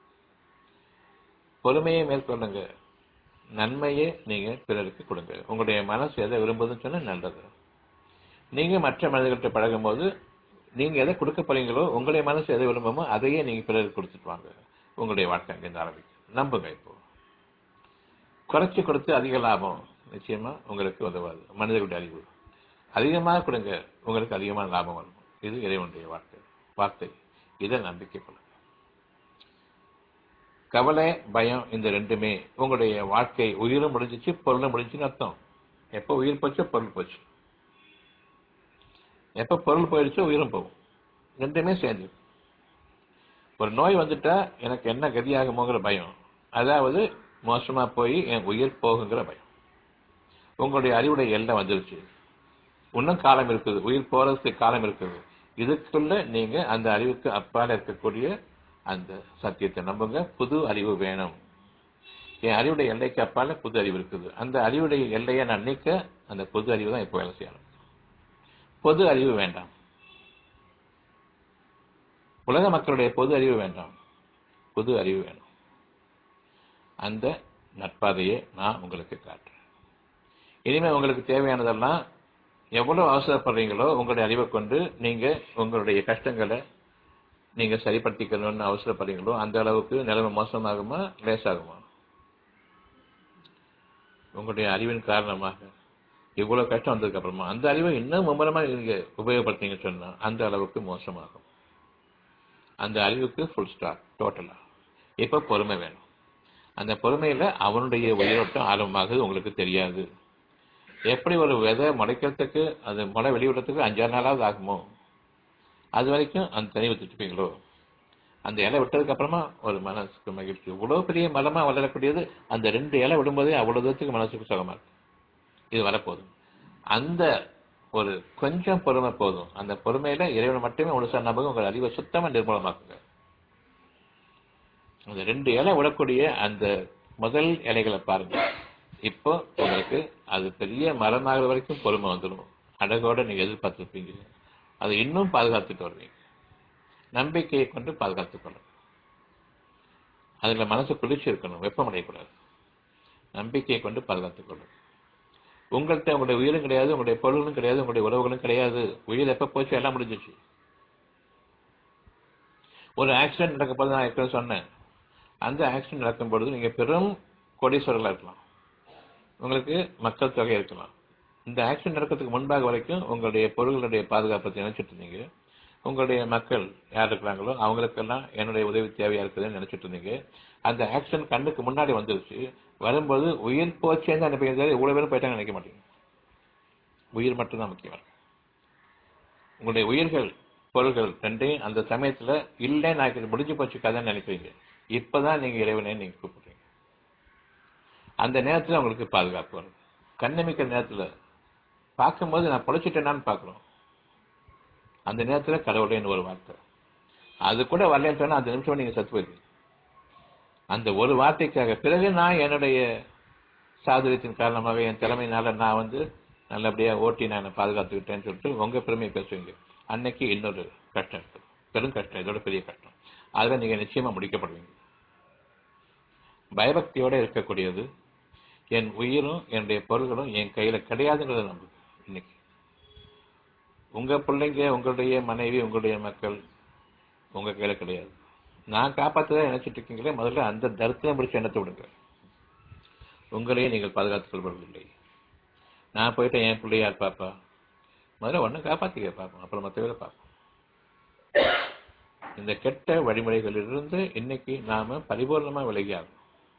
பொறுமையை மேற்கொள்ளுங்க நன்மையே நீங்க பிறருக்கு கொடுங்க உங்களுடைய மனசு எதை விரும்புதுன்னு சொன்னா நல்லது நீங்க மற்ற மனிதர்கள்ட்ட பழகும் போது நீங்க எதை கொடுக்க போறீங்களோ உங்களுடைய மனசு எதை விரும்புமோ அதையே நீங்க பிறருக்கு கொடுத்துட்டு வாங்க உங்களுடைய வாழ்க்கை அங்கிருந்து ஆரம்பிக்கும் நம்புங்க இப்போ குறைச்சு கொடுத்து அதிக லாபம் நிச்சயமா உங்களுக்கு உதவாது மனிதர்களுடைய அறிவு அதிகமாக கொடுங்க உங்களுக்கு அதிகமான லாபம் வரும் இது இறைவனுடைய வார்த்தை வார்த்தை இதை நம்பிக்கை கொள்ளுங்க கவலை பயம் இந்த ரெண்டுமே உங்களுடைய வாழ்க்கை உயிரும் முடிஞ்சிச்சு பொருளும் முடிஞ்சுன்னு அர்த்தம் எப்போ உயிர் போச்சோ பொருள் போச்சு எப்ப பொருள் போயிடுச்சோ உயிரும் போகும் ரெண்டுமே சேர்ந்து ஒரு நோய் வந்துட்டா எனக்கு என்ன கதியாகுமோங்கிற பயம் அதாவது மோசமா போய் என் உயிர் போகுங்கிற பயம் உங்களுடைய அறிவுடைய எல்லை வந்துருச்சு இன்னும் காலம் இருக்குது உயிர் போறதுக்கு காலம் இருக்குது இதுக்குள்ள நீங்க அந்த அறிவுக்கு அப்பால இருக்கக்கூடிய அந்த சத்தியத்தை நம்புங்க புது அறிவு வேணும் என் அறிவுடைய எல்லைக்கு அப்பால புது அறிவு இருக்குது அந்த அறிவுடைய எல்லையை நான் நீக்க அந்த புது அறிவு தான் இப்போ வேலை செய்யணும் பொது அறிவு வேண்டாம் உலக மக்களுடைய பொது அறிவு வேண்டாம் பொது அறிவு வேணும் அந்த நட்பாதையை நான் உங்களுக்கு காட்டுறேன் இனிமே உங்களுக்கு தேவையானதெல்லாம் எவ்வளவு அவசரப்படுறீங்களோ உங்களுடைய அறிவை கொண்டு நீங்க உங்களுடைய கஷ்டங்களை நீங்க சரிப்படுத்திக்கணும்னு அவசரப்படுறீங்களோ அந்த அளவுக்கு நிலைமை மோசமாகுமா லேசாகுமா உங்களுடைய அறிவின் காரணமாக இவ்வளவு கஷ்டம் வந்ததுக்கு அப்புறமா அந்த அறிவை இன்னும் மும்முரமா நீங்க உபயோகப்படுத்தீங்கன்னு சொன்னா அந்த அளவுக்கு மோசமாகும் அந்த அறிவுக்கு ஃபுல் ஸ்டாப் டோட்டலா இப்ப பொறுமை வேணும் அந்த பொறுமையில அவனுடைய உயிரோட்டம் ஆரம்பமாகுது உங்களுக்கு தெரியாது எப்படி ஒரு விதை முளைக்கிறதுக்கு அது முளை வெளியிடறதுக்கு அஞ்சாறு நாளாவது ஆகுமோ அது வரைக்கும் அந்த தனி விட்டுருப்பீங்களோ அந்த இலை விட்டதுக்கு அப்புறமா ஒரு மனசுக்கு மகிழ்ச்சி இவ்வளவு பெரிய மரமா வளரக்கூடியது அந்த ரெண்டு இலை விடும்போதே அவ்வளவு தூரத்துக்கு மனசுக்கு சுகமா இருக்கு இது வரப்போதும் அந்த ஒரு கொஞ்சம் பொறுமை போதும் அந்த பொறுமையில இறைவனை மட்டுமே முழுசா நம்புங்க உங்கள் அறிவை சுத்தமா நிர்மூலமாக்குங்க அந்த ரெண்டு இலை விடக்கூடிய அந்த முதல் இலைகளை பாருங்க இப்போ உங்களுக்கு அது பெரிய மரமாகிற வரைக்கும் பொறுமை வந்துடும் அழகோட நீங்க எதிர்பார்த்துருப்பீங்க அதை இன்னும் பாதுகாத்துட்டு வருவீங்க நம்பிக்கையை கொண்டு பாதுகாத்துக் கொள்ளணும் அதுல மனசு குளிர்ச்சி இருக்கணும் வெப்பமடையக்கூடாது நம்பிக்கையை கொண்டு பாதுகாத்துக் கொள்ளணும் உங்கள்கிட்ட உங்களுடைய உயிரும் கிடையாது உங்களுடைய பொருளும் கிடையாது உங்களுடைய உறவுகளும் கிடையாது உயிர் எப்ப போச்சு எல்லாம் முடிஞ்சிச்சு ஒரு ஆக்சிடென்ட் நடக்க போது நான் ஏற்கனவே சொன்னேன் அந்த ஆக்சிடென்ட் நடக்கும் பொழுது நீங்க பெரும் கோடீஸ்வரர்களா இருக்கலாம் உங்களுக்கு மக்கள் தொகை இருக்கலாம் இந்த ஆக்சிடென்ட் நடக்கிறதுக்கு முன்பாக வரைக்கும் உங்களுடைய பொருள்களுடைய பாதுகாப்பை நினைச்சிட்டு இருந்தீங்க உங்களுடைய மக்கள் யார் இருக்கிறாங்களோ அவங்களுக்கெல்லாம் என்னுடைய உதவி தேவையா இருக்குதுன்னு நினைச்சிட்டு இருந்தீங்க அந்த ஆக்சிடென்ட் கண்ணுக்கு முன்னாடி வந்துருச்சு வரும்போது உயிர் போச்சேன்னு நினைப்பீங்க இவ்வளவு பேரும் போயிட்டாங்க நினைக்க மாட்டீங்க உயிர் மட்டும்தான் முக்கியம் உங்களுடைய உயிர்கள் பொருள்கள் ரெண்டையும் அந்த சமயத்துல இல்லை நான் இது முடிஞ்சு போச்சு கதைன்னு நினைக்கிறீங்க இப்பதான் நீங்க இறைவனை நீங்க கூப்பிடுறீங்க அந்த நேரத்துல உங்களுக்கு பாதுகாப்பு வரும் கண்ணமிக்கிற நேரத்துல பார்க்கும்போது நான் பொழைச்சிட்டேனான்னு பார்க்குறோம் அந்த நேரத்துல கடவுளேன்னு ஒரு வார்த்தை அது கூட வரலன்னு சொன்னா அந்த நிமிஷம் நீங்க சத்து போயிருக்கீங்க அந்த ஒரு வார்த்தைக்காக பிறகு நான் என்னுடைய சாதுரியத்தின் காரணமாக என் திறமையினால நான் வந்து நல்லபடியா ஓட்டி நான் பாதுகாத்துக்கிட்டேன்னு சொல்லிட்டு உங்க பெருமையை பேசுவீங்க அன்னைக்கு இன்னொரு கஷ்டம் இருக்கு பெரும் கஷ்டம் இதோட பெரிய கஷ்டம் அதுல நீங்க நிச்சயமா முடிக்கப்படுவீங்க பயபக்தியோட இருக்கக்கூடியது என் உயிரும் என்னுடைய பொருள்களும் என் கையில கிடையாதுங்கிறத நம்புங்க இன்னைக்கு உங்க பிள்ளைங்க உங்களுடைய மனைவி உங்களுடைய மக்கள் உங்க கையில கிடையாது நான் காப்பாற்றதான் நினைச்சிட்டு இருக்கீங்களே முதல்ல அந்த தரித்திரம் பிடிச்ச எண்ணத்தை விடுங்க உங்களையே நீங்கள் பாதுகாத்துக் கொள்வதில்லை நான் போயிட்டு என் பிள்ளை யார் பாப்பா முதல்ல ஒன்னும் காப்பாத்திக்க பார்ப்போம் அப்புறம் மற்ற வேலை பார்ப்போம் இந்த கெட்ட வழிமுறைகளிலிருந்து இன்னைக்கு நாம பரிபூர்ணமா விலகியாகும்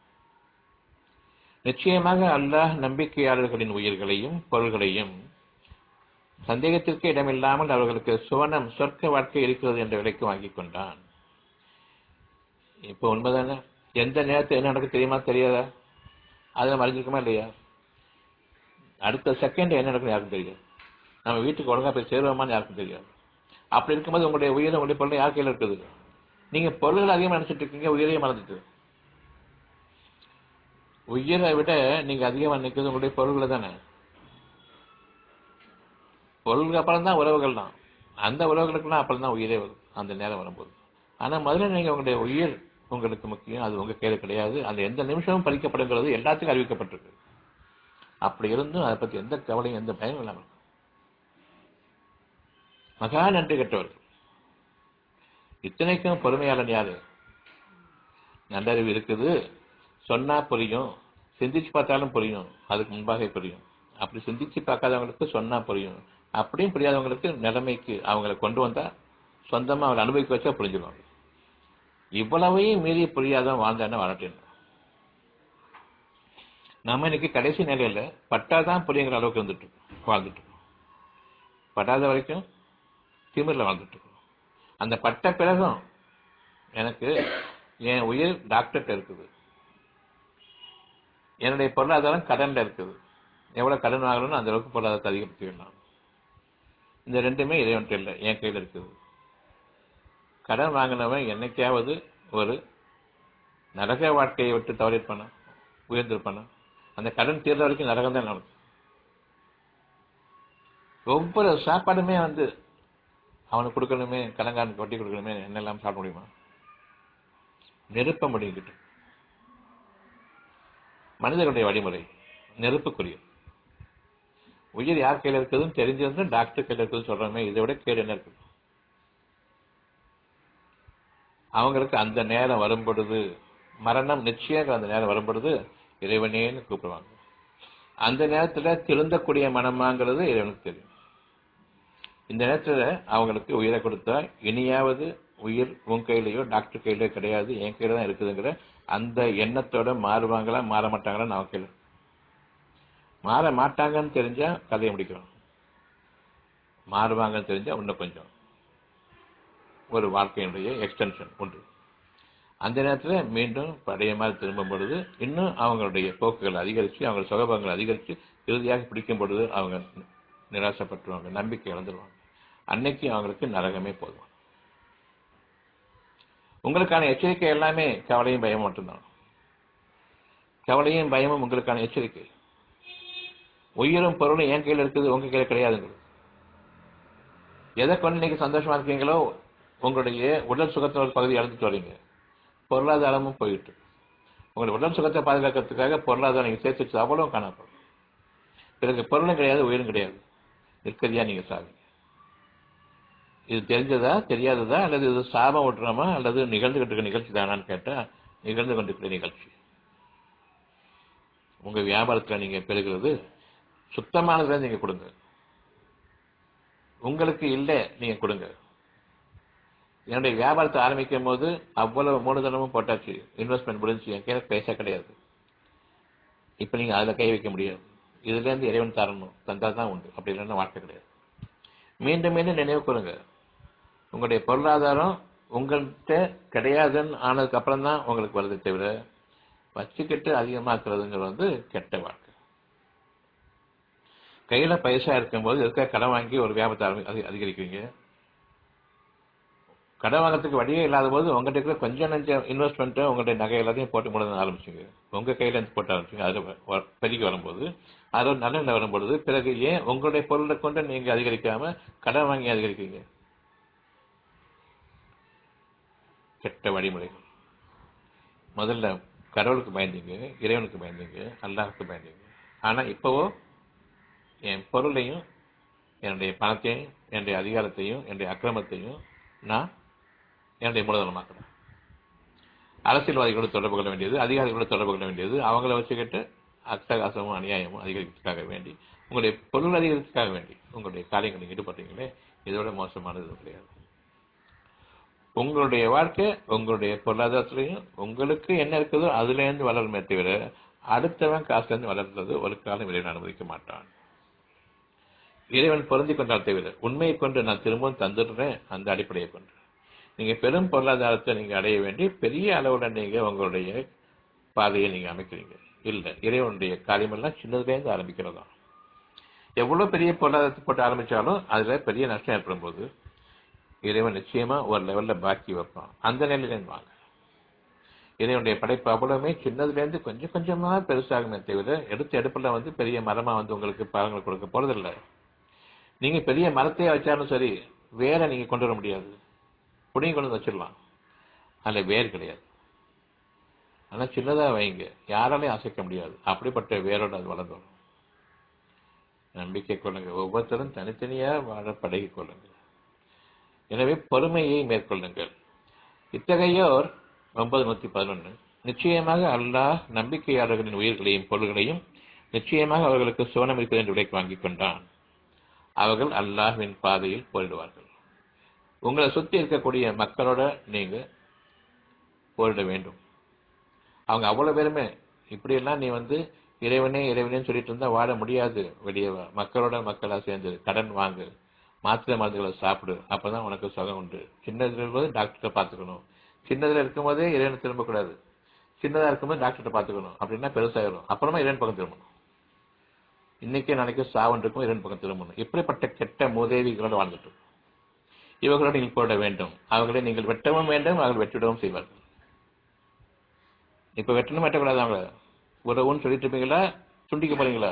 நிச்சயமாக அல்லாஹ் நம்பிக்கையாளர்களின் உயிர்களையும் பொருள்களையும் சந்தேகத்திற்கு இடமில்லாமல் அவர்களுக்கு சுவனம் சொர்க்க வாழ்க்கை இருக்கிறது என்ற விலைக்கு வாங்கி கொண்டான் இப்போ உண்மைதானே எந்த நேரத்தில் என்ன நடக்கும் தெரியுமா தெரியாதா அதில் மறைஞ்சிருக்குமா இல்லையா அடுத்த செகண்ட் என்ன நடக்கும் யாருக்கும் தெரியாது நம்ம வீட்டுக்கு ஒழுங்கா போய் சேருவோமான்னு யாருக்கும் தெரியாது அப்படி இருக்கும்போது உங்களுடைய உயிரை உங்களுடைய பொருள் யார் கையில் இருக்குது நீங்க பொருள்கள் அதிகமாக நினைச்சிட்டு இருக்கீங்க உயிரையே மறந்துட்டு உயிரை விட நீங்க அதிகமாக நிற்கிறது உங்களுடைய பொருள்களை தானே பொருளுக்கு அப்புறம் தான் உறவுகள் தான் அந்த உறவுகளுக்கெல்லாம் அப்புறம் தான் உயிரே வரும் அந்த நேரம் வரும்போது ஆனா முதல்ல நீங்க உங்களுடைய உயிர் உங்களுக்கு முக்கியம் அது உங்க கையில கிடையாது அந்த எந்த நிமிஷமும் பறிக்கப்படுங்கிறது எல்லாத்துக்கும் அறிவிக்கப்பட்டிருக்கு அப்படி இருந்தும் அதை பத்தி எந்த கவலையும் எந்த பயமும் இல்லாமல் இருக்கும். மகா நன்றி கெட்டவர்கள் இத்தனைக்கும் பொறுமையாளன் யாரு நல்லறிவு இருக்குது சொன்னா புரியும் சிந்திச்சு பார்த்தாலும் புரியும் அதுக்கு முன்பாக புரியும் அப்படி சிந்திச்சு பார்க்காதவங்களுக்கு சொன்னா புரியும் அப்படியும் புரியாதவங்களுக்கு நிலைமைக்கு அவங்கள கொண்டு வந்தா சொந்தமா அவங்களை அனுபவிக்க வச்சா புரிஞ்சிருவாங்க இவ்வளவையும் மீறி புரியாதவன் வாழ்ந்தான வாழட்டேன் நம்ம இன்னைக்கு கடைசி நிலையில பட்டாதான் புரியுங்கிற அளவுக்கு வந்துட்டு இருக்கோம், வாழ்ந்துட்டு இருக்கோம். பட்டாத வரைக்கும் திமிரில் வாழ்ந்துட்டு இருக்கோம் அந்த பட்ட பிறகும் எனக்கு என் உயிர் டாக்டர்கிட்ட இருக்குது என்னுடைய பொருளாதாரம் கடன்ல இருக்குது எவ்வளவு கடன் வாங்கணும்னு அந்த அளவுக்கு பொருளாதாரத்தை அதிகப்படுத்திக்கலாம் இந்த ரெண்டுமே இறைவன்ட்டு இல்லை என் கையில் இருக்குது கடன் வாங்கினவன் என்னைக்காவது ஒரு நரக வாழ்க்கையை விட்டு தவறிருப்பானா உயர்ந்திருப்பானா அந்த கடன் தீர்ற வரைக்கும் நரகம் தான் நடக்கும் ஒவ்வொரு சாப்பாடுமே வந்து அவனுக்கு கொடுக்கணுமே கடங்காரனுக்கு வட்டி கொடுக்கணுமே என்னெல்லாம் சாப்பிட முடியுமா நெருப்ப முடியுங்கிட்டு மனிதர்களுடைய வழிமுறை நெருப்புக்குரிய உயிர் யார் கையில் இருக்குதுன்னு தெரிஞ்சிருந்து டாக்டர் கையில் இருக்குதுன்னு சொல்றோமே இதை விட கேடு என்ன இருக்குது அவங்களுக்கு அந்த நேரம் வரும் பொழுது மரணம் நிச்சயம் அந்த நேரம் வரும் பொழுது இறைவனேன்னு கூப்பிடுவாங்க அந்த நேரத்துல திருந்தக்கூடிய மனமாங்கிறது இறைவனுக்கு தெரியும் இந்த நேரத்துல அவங்களுக்கு உயிரை கொடுத்தா இனியாவது உயிர் உன் கையிலயோ டாக்டர் கையிலயோ கிடையாது என் கையில தான் இருக்குதுங்கிற அந்த எண்ணத்தோட மாறுவாங்களா மாற மாட்டாங்களா நான் கையில மாற மாட்டாங்கன்னு தெரிஞ்சா கதையை முடிக்கிறோம் மாறுவாங்கன்னு தெரிஞ்சா இன்னும் கொஞ்சம் ஒரு வாழ்க்கையினுடைய எக்ஸ்டென்ஷன் உண்டு அந்த நேரத்தில் மீண்டும் பழைய மாதிரி திரும்பும் பொழுது இன்னும் அவங்களுடைய போக்குகள் அதிகரித்து அவங்க சுகபங்கள் அதிகரித்து இறுதியாக பிடிக்கும் பொழுது அவங்க நிராசப்பட்டுருவாங்க நம்பிக்கை இழந்துருவாங்க அன்னைக்கு அவங்களுக்கு நரகமே போதும் உங்களுக்கான எச்சரிக்கை எல்லாமே கவலையும் பயமும் மட்டும்தான் கவலையும் பயமும் உங்களுக்கான எச்சரிக்கை உயிரும் பொருளும் என் கையில் இருக்குது உங்க கையில் கிடையாதுங்கிறது எதை கொண்டு நீங்க சந்தோஷமா இருக்கீங்களோ உங்களுடைய உடல் சுகத்தின் ஒரு பகுதி இழந்துட்டு வரீங்க பொருளாதாரமும் போயிட்டு உங்களுடைய உடல் சுகத்தை பாதுகாக்கிறதுக்காக பொருளாதாரம் நீங்க சேர்த்து வச்சு அவ்வளவு காணப்படும் பிறகு பொருளும் கிடையாது உயிரும் கிடையாது நிற்கதியா நீங்க சாவீங்க இது தெரிஞ்சதா தெரியாததா அல்லது இது சாபம் விட்டுறோமா அல்லது நிகழ்ந்துகிட்டு இருக்க நிகழ்ச்சி தானான்னு கேட்டா நிகழ்ந்து கொண்டிருக்கிற நிகழ்ச்சி உங்க வியாபாரத்துல நீங்க பெறுகிறது சுத்தமானதை நீங்க கொடுங்க உங்களுக்கு இல்லை நீங்க கொடுங்க என்னுடைய வியாபாரத்தை ஆரம்பிக்கும் போது அவ்வளவு மூலதனமும் போட்டாச்சு இன்வெஸ்ட்மெண்ட் முடிஞ்சு என் கையில பைசா கிடையாது இப்ப நீங்க அதுல கை வைக்க முடியாது இதுல இருந்து இறைவன் தரணும் தந்தா தான் உண்டு அப்படி இல்லைன்னா வாழ்க்கை கிடையாது மீண்டும் மீண்டும் நினைவு கூறுங்க உங்களுடைய பொருளாதாரம் உங்கள்கிட்ட கிடையாதுன்னு ஆனதுக்கு அப்புறம் தான் உங்களுக்கு வருது தவிர வச்சுக்கிட்டு அதிகமாக்குறதுங்கிறது வந்து கெட்ட வாழ்க்கை கையில பைசா இருக்கும்போது எதுக்காக கடன் வாங்கி ஒரு வியாபாரத்தை ஆரம்பி- அதி- அதிகரிக்கிறீங்க கடன் வாங்குறதுக்கு வழியே இல்லாத போது உங்ககிட்ட இருக்கிற கொஞ்சம் நஞ்சம் இன்வெஸ்ட்மெண்ட்டை உங்களுடைய நகை எல்லாத்தையும் போட்டு முழுத ஆரம்பிச்சுங்க உங்க கையில இருந்து போட்டு ஆரம்பிச்சுங்க அது வ- பெருகி வரும்போது அது ஒரு நல்ல நிலை வரும்பொழுது பிறகு ஏன் உங்களுடைய பொருளை கொண்டு நீங்க அதிகரிக்காம கடன் வாங்கி அதிகரிக்கிறீங்க கெட்ட வழிமுறைகள் முதல்ல கடவுளுக்கு பயந்தீங்க இறைவனுக்கு பயந்தீங்க அல்லாஹ்வுக்கு பயந்தீங்க ஆனா இப்பவோ என் பொருளையும் என்னுடைய பணத்தையும் என்னுடைய அதிகாரத்தையும் என்னுடைய அக்கிரமத்தையும் நான் என்னுடைய மூலதனமாக்கணும் அரசியல்வாதிகளோடு தொடர்பு கொள்ள வேண்டியது அதிகாரிகளோடு தொடர்பு கொள்ள வேண்டியது அவங்கள வச்சுக்கிட்டு அட்டகாசமும் அநியாயமும் அதிகரிக்கிறதுக்காக வேண்டி உங்களுடைய பொருள் அதிகரிக்கிறதுக்காக வேண்டி உங்களுடைய காரியங்களில் ஈடுபடுறீங்களே இதோட மோசமானது கிடையாது உங்களுடைய வாழ்க்கை உங்களுடைய பொருளாதாரத்திலையும் உங்களுக்கு என்ன இருக்குதோ அதுல இருந்து வளருமே தவிர அடுத்தவன் காசுல இருந்து வளர்றது ஒரு காலம் இறைவன் அனுமதிக்க மாட்டான் இறைவன் பொருந்தி கொண்டால் தவிர உண்மையை கொண்டு நான் திரும்பவும் தந்துடுறேன் அந்த அடிப்படையை கொண்டு நீங்க பெரும் பொருளாதாரத்தை நீங்க அடைய வேண்டி பெரிய அளவுல நீங்க உங்களுடைய பாதையை நீங்க அமைக்கிறீங்க இல்ல இறைவனுடைய காரியமெல்லாம் சின்னதுல இருந்து ஆரம்பிக்கிறதா எவ்வளவு பெரிய பொருளாதாரத்தை போட்டு ஆரம்பிச்சாலும் அதுல பெரிய நஷ்டம் ஏற்படும் போது இறைவன் நிச்சயமா ஒரு லெவல்ல பாக்கி வைப்பான் அந்த நிலையில இருந்து வாங்க இறைவனுடைய படைப்பு அவ்வளவுமே சின்னதுல இருந்து கொஞ்சம் கொஞ்சமா பெருசாகுமே தவிர எடுத்த எடுப்புல வந்து பெரிய மரமா வந்து உங்களுக்கு பழங்கள் கொடுக்க போறதில்லை நீங்க பெரிய மரத்தையே வச்சாலும் சரி வேற நீங்க கொண்டு வர முடியாது புடிங்க கொண்டு வந்து வச்சிடலாம் அதுல வேர் கிடையாது ஆனா சின்னதா வைங்க யாராலையும் அசைக்க முடியாது அப்படிப்பட்ட வேரோட அது வளர்ந்து வரும் நம்பிக்கை கொள்ளுங்க ஒவ்வொருத்தரும் தனித்தனியா வாழ பழகிக் கொள்ளுங்கள் எனவே பொறுமையை மேற்கொள்ளுங்கள் இத்தகையோர் ஒன்பது நூத்தி பதினொன்று நிச்சயமாக அல்லாஹ் நம்பிக்கையாளர்களின் உயிர்களையும் பொருள்களையும் நிச்சயமாக அவர்களுக்கு சோனம் இருக்கிறது என்று விலைக்கு வாங்கிக் கொண்டான் அவர்கள் அல்லாஹ்வின் பாதையில் போரிடுவார்கள் உங்களை சுத்தி இருக்கக்கூடிய மக்களோட நீங்க போரிட வேண்டும் அவங்க அவ்வளவு பேருமே இப்படியெல்லாம் நீ வந்து இறைவனே இறைவனே சொல்லிட்டு இருந்தா வாழ முடியாது வெளியே வா. மக்களோட மக்களா சேர்ந்து கடன் வாங்கு மாத்திரை மருந்துகளை சாப்பிடு அப்பதான் உனக்கு சுகம் உண்டு சின்னதுல இருக்கும்போது டாக்டர்கிட்ட பாத்துக்கணும் சின்னதுல இருக்கும்போதே இறைவனை திரும்பக்கூடாது சின்னதா இருக்கும்போது டாக்டர்கிட்ட பாத்துக்கணும் அப்படின்னா பெருசாயிரும் அப்புறமா இறைவன் பக்கம் திரும்பணும் இன்னைக்கே நாளைக்கு சாவன் இருக்கும் இறைவன் பக்கம் திரும்பணும் இப்படிப்பட்ட கெட்ட மூதேவிகளோட வாழ்ந்துட்டு இவர்களோடு நீங்கள் போட வேண்டும் அவர்களை நீங்கள் வெட்டவும் வேண்டும் அவர்கள் வெட்டிவிடவும் செய்வார்கள் இப்ப வெட்டணும் வெட்டக்கூடாது அவங்கள உறவுன்னு சொல்லிட்டு இருப்பீங்களா துண்டிக்க போறீங்களா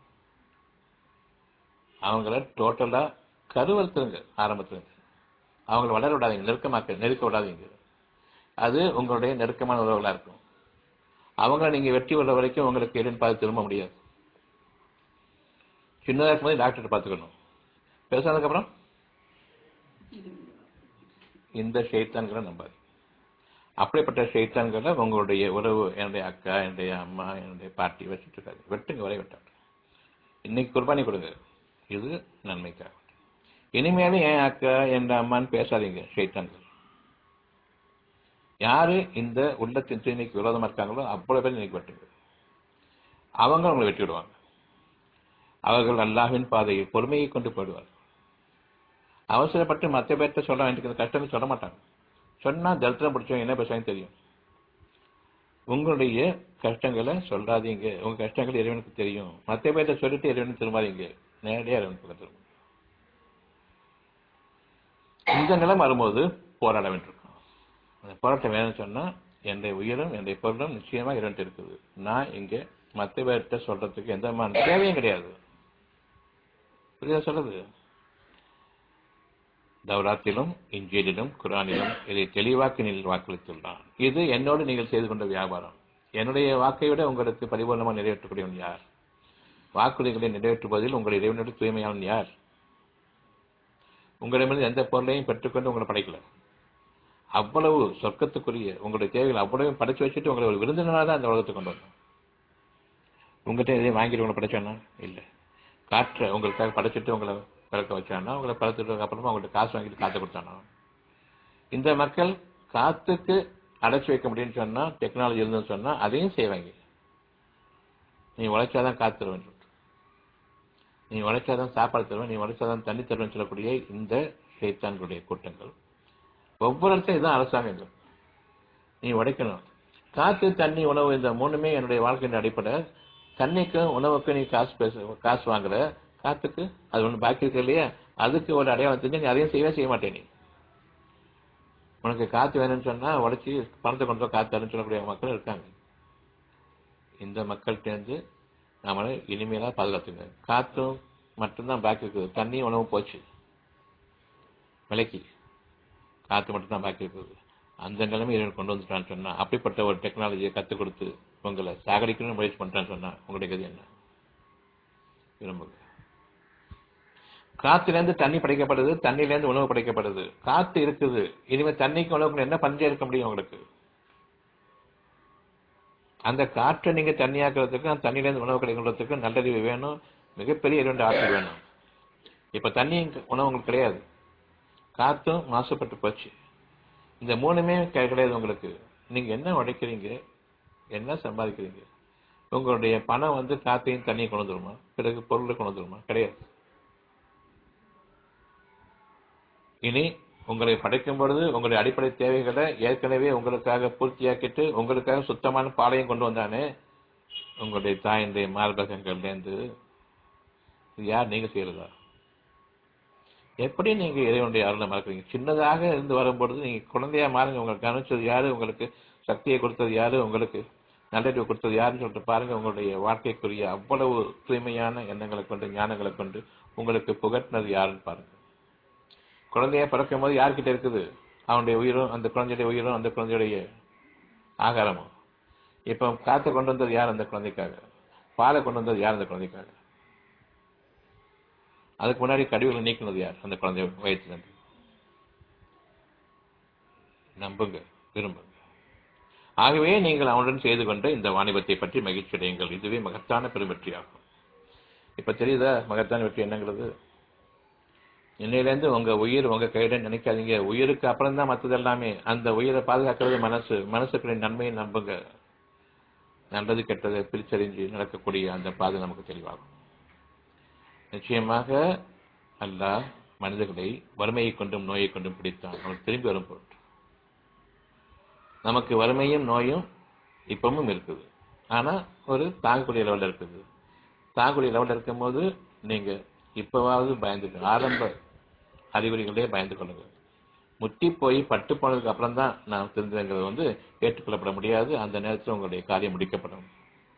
அவங்கள டோட்டலா கருவறுத்துருங்க ஆரம்பத்துல அவங்கள வளர விடாதீங்க நெருக்கமாக்க நெருக்க விடாதீங்க அது உங்களுடைய நெருக்கமான உறவுகளா இருக்கும் அவங்கள நீங்க வெற்றி விடுற வரைக்கும் உங்களுக்கு இறைவன் பார்த்து திரும்ப முடியாது சின்னதா இருக்கும்போது டாக்டர் பார்த்துக்கணும் பெருசானதுக்கு அப்புறம் இந்த ஷைத்தான்களை நம்பாது அப்படிப்பட்ட ஷைத்தான்களை உங்களுடைய உறவு என்னுடைய அக்கா என்னுடைய அம்மா என்னுடைய பாட்டி வச்சுட்டு இருக்காது வெட்டுங்க வரை வெட்டாது இன்னைக்கு குர்பானி கொடுங்க இது நன்மைக்காக இனிமேலும் என் அக்கா என் அம்மான்னு பேசாதீங்க ஷைத்தான்கள் யாரு இந்த உள்ளத்தின் தூய்மைக்கு விரோதமா இருக்காங்களோ அவ்வளவு பேர் இன்னைக்கு வெட்டுங்க அவங்க உங்களை வெட்டி விடுவாங்க அவர்கள் அல்லாஹ்வின் பாதையில் பொறுமையை கொண்டு போயிடுவார்கள் அவசரப்பட்டு மற்ற பேர்த்த சொல்ல வேண்டியது கஷ்டம்னு சொல்ல மாட்டாங்க சொன்னா தரித்திரம் பிடிச்சவங்க என்ன பேசுவாங்க தெரியும் உங்களுடைய கஷ்டங்களை சொல்லாதீங்க உங்க கஷ்டங்கள் இறைவனுக்கு தெரியும் மற்ற பேர்த்த சொல்லிட்டு இறைவனுக்கு திரும்பாதீங்க நேரடியா இறைவனுக்கு பக்கம் திரும்புங்க இந்த நிலம் வரும்போது போராட வேண்டியிருக்கும் அந்த போராட்டம் வேணும்னு சொன்னா என்னுடைய உயிரும் என்னுடைய பொருளும் நிச்சயமா இறைவன் இருக்குது நான் இங்க மற்ற பேர்கிட்ட சொல்றதுக்கு எந்த விதமான தேவையும் கிடையாது புரியுதா சொல்றது தௌராத்திலும் இஞ்சேலிலும் குரானிலும் இதை தெளிவாக்கினில் வாக்களித்துள்ளான் இது என்னோடு நீங்கள் செய்து கொண்ட வியாபாரம் என்னுடைய வாக்கை விட உங்களுக்கு பரிபூர்ணமாக நிறைவேற்றக்கூடியவன் யார் வாக்குறுதிகளை நிறைவேற்றுவதில் உங்கள் இறைவனோடு தூய்மையானவன் யார் உங்களிடமிருந்து எந்த பொருளையும் பெற்றுக்கொண்டு உங்களை படைக்கல அவ்வளவு சொர்க்கத்துக்குரிய உங்களுடைய தேவைகள் அவ்வளவு படைச்சு வச்சுட்டு உங்களை ஒரு விருந்தினராக தான் அந்த உலகத்துக்கு கொண்டு வந்தோம் உங்கள்கிட்ட எதையும் வாங்கிட்டு உங்களை படைச்சானா இல்லை காற்றை உங்களுக்காக படைச்சிட்டு உங்களை பிறக்க வச்சானா உங்களை பிறத்துட்டு அப்புறமா உங்கள்கிட்ட காசு வாங்கிட்டு காத்து கொடுத்தானா இந்த மக்கள் காத்துக்கு அடைச்சு வைக்க முடியும்னு சொன்னா டெக்னாலஜி இருந்துன்னு சொன்னா அதையும் செய்வாங்க நீ உழைச்சாதான் காத்து தருவேன் சொல்லிட்டு நீ உழைச்சாதான் சாப்பாடு தருவேன் நீ உழைச்சாதான் தண்ணி தருவேன் சொல்லக்கூடிய இந்த சைத்தான்களுடைய கூட்டங்கள் ஒவ்வொரு இடத்தையும் இதுதான் அரசாங்கங்கள் நீ உடைக்கணும் காத்து தண்ணி உணவு இந்த மூணுமே என்னுடைய வாழ்க்கையின் அடிப்படை தண்ணிக்கும் உணவுக்கும் நீ காசு பேச காசு வாங்குற காத்துக்கு அது ஒண்ணு பாக்கி இருக்கு இல்லையா அதுக்கு ஒரு அடையாளம் தெரிஞ்சு நீ அதையும் செய்யவே செய்ய மாட்டே நீ உனக்கு காத்து வேணும்னு சொன்னா உடைச்சி பணத்தை கொண்டு வா காத்து தரேன்னு சொல்லக்கூடிய மக்கள் இருக்காங்க இந்த மக்கள்கிட்ட இருந்து நாம இனிமேலா பாதுகாத்துங்க காத்தும் மட்டும்தான் பாக்கி இருக்குது தண்ணி உணவும் போச்சு விலைக்கு காத்து மட்டும்தான் பாக்கி இருக்குது அந்த நிலைமை இறைவன் கொண்டு வந்துட்டான்னு சொன்னா அப்படிப்பட்ட ஒரு டெக்னாலஜியை கத்துக் கொடுத்து உங்களை சாகடிக்கணும்னு முயற்சி பண்றான்னு சொன்னா உங்களுடைய கதி என்ன விரும்புங்க காத்திலிருந்து தண்ணி படைக்கப்படுது தண்ணியிலிருந்து உணவு படைக்கப்படுது காத்து இருக்குது இனிமே தண்ணிக்கு உணவுக்கு என்ன பஞ்சம் இருக்க முடியும் உங்களுக்கு அந்த காற்றை நீங்க தண்ணியாக்குறதுக்கு அந்த தண்ணியிலிருந்து உணவு கிடைக்கிறதுக்கு நல்லறிவு வேணும் மிகப்பெரிய இரண்டு ஆற்றல் வேணும் இப்ப தண்ணி உணவு உங்களுக்கு கிடையாது காத்தும் மாசுபட்டு போச்சு இந்த மூணுமே கை- கிடையாது உங்களுக்கு நீங்க என்ன உடைக்கிறீங்க என்ன சம்பாதிக்கிறீங்க உங்களுடைய பணம் வந்து காத்தையும் தண்ணியும் கொண்டு வந்துருமா பிறகு பொருளை கொண்டு வந்துருமா கிடையாது இனி உங்களை படைக்கும் பொழுது உங்களுடைய அடிப்படை தேவைகளை ஏற்கனவே உங்களுக்காக பூர்த்தியாக்கிட்டு உங்களுக்காக சுத்தமான பாலையும் கொண்டு வந்தானே உங்களுடைய தாயினுடைய மார்பகங்கள்லேருந்து இது யார் நீங்க செய்யறதா எப்படி நீங்க இறைவனுடைய அருளை மறக்கிறீங்க சின்னதாக இருந்து வரும்பொழுது நீங்க குழந்தையா மாறுங்க உங்களுக்கு கவனிச்சது யாரு உங்களுக்கு சக்தியை கொடுத்தது யாரு உங்களுக்கு நல்லறிவு கொடுத்தது யாருன்னு சொல்லிட்டு பாருங்க உங்களுடைய வாழ்க்கைக்குரிய அவ்வளவு தூய்மையான எண்ணங்களை கொண்டு ஞானங்களை கொண்டு உங்களுக்கு புகட்டினது யாருன்னு பாருங்க குழந்தையா பிறக்கும் போது யார்கிட்ட இருக்குது அவனுடைய உயிரும் அந்த குழந்தையுடைய உயிரும் அந்த குழந்தையுடைய ஆகாரமும் இப்ப காத்தை கொண்டு வந்தது யார் அந்த குழந்தைக்காக பாலை கொண்டு வந்தது யார் அந்த குழந்தைக்காக அதுக்கு முன்னாடி கழிவுகளை நீக்கினது யார் அந்த குழந்தை வயிற்றுல இருந்து நம்புங்க விரும்புங்க ஆகவே நீங்கள் அவனுடன் செய்து கொண்ட இந்த வாணிபத்தை பற்றி மகிழ்ச்சி அடையுங்கள் இதுவே மகத்தான பெருவெற்றியாகும் இப்ப தெரியுதா மகத்தான வெற்றி என்னங்கிறது இன்னையிலேருந்து உங்க உயிர் உங்க கையில நினைக்காதீங்க உயிருக்கு அப்புறம் தான் மற்றது எல்லாமே அந்த உயிரை பாதுகாக்கிறது மனசு மனசுக்குரிய நன்மையை நம்புங்க நல்லது கெட்டதை பிரிச்சறிஞ்சு நடக்கக்கூடிய அந்த பாதை நமக்கு தெளிவாகும் நிச்சயமாக அல்லாஹ் மனிதர்களை வறுமையை கொண்டும் நோயை கொண்டும் பிடித்தான் அவன் திரும்பி வரும் பொருட்டு நமக்கு வறுமையும் நோயும் இப்பவும் இருக்குது ஆனா ஒரு தாங்கக்கூடிய லெவலில் இருக்குது தாங்கக்கூடிய லெவலில் இருக்கும்போது நீங்க இப்பவாவது பயந்துக்கணும் ஆரம்ப அறிகுறிகளே பயந்து கொள்ளுங்க முட்டி போய் பட்டு போனதுக்கு அப்புறம் தான் நான் தெரிஞ்சதுங்கிறது வந்து ஏற்றுக்கொள்ளப்பட முடியாது அந்த நேரத்தில் உங்களுடைய காரியம் முடிக்கப்படும்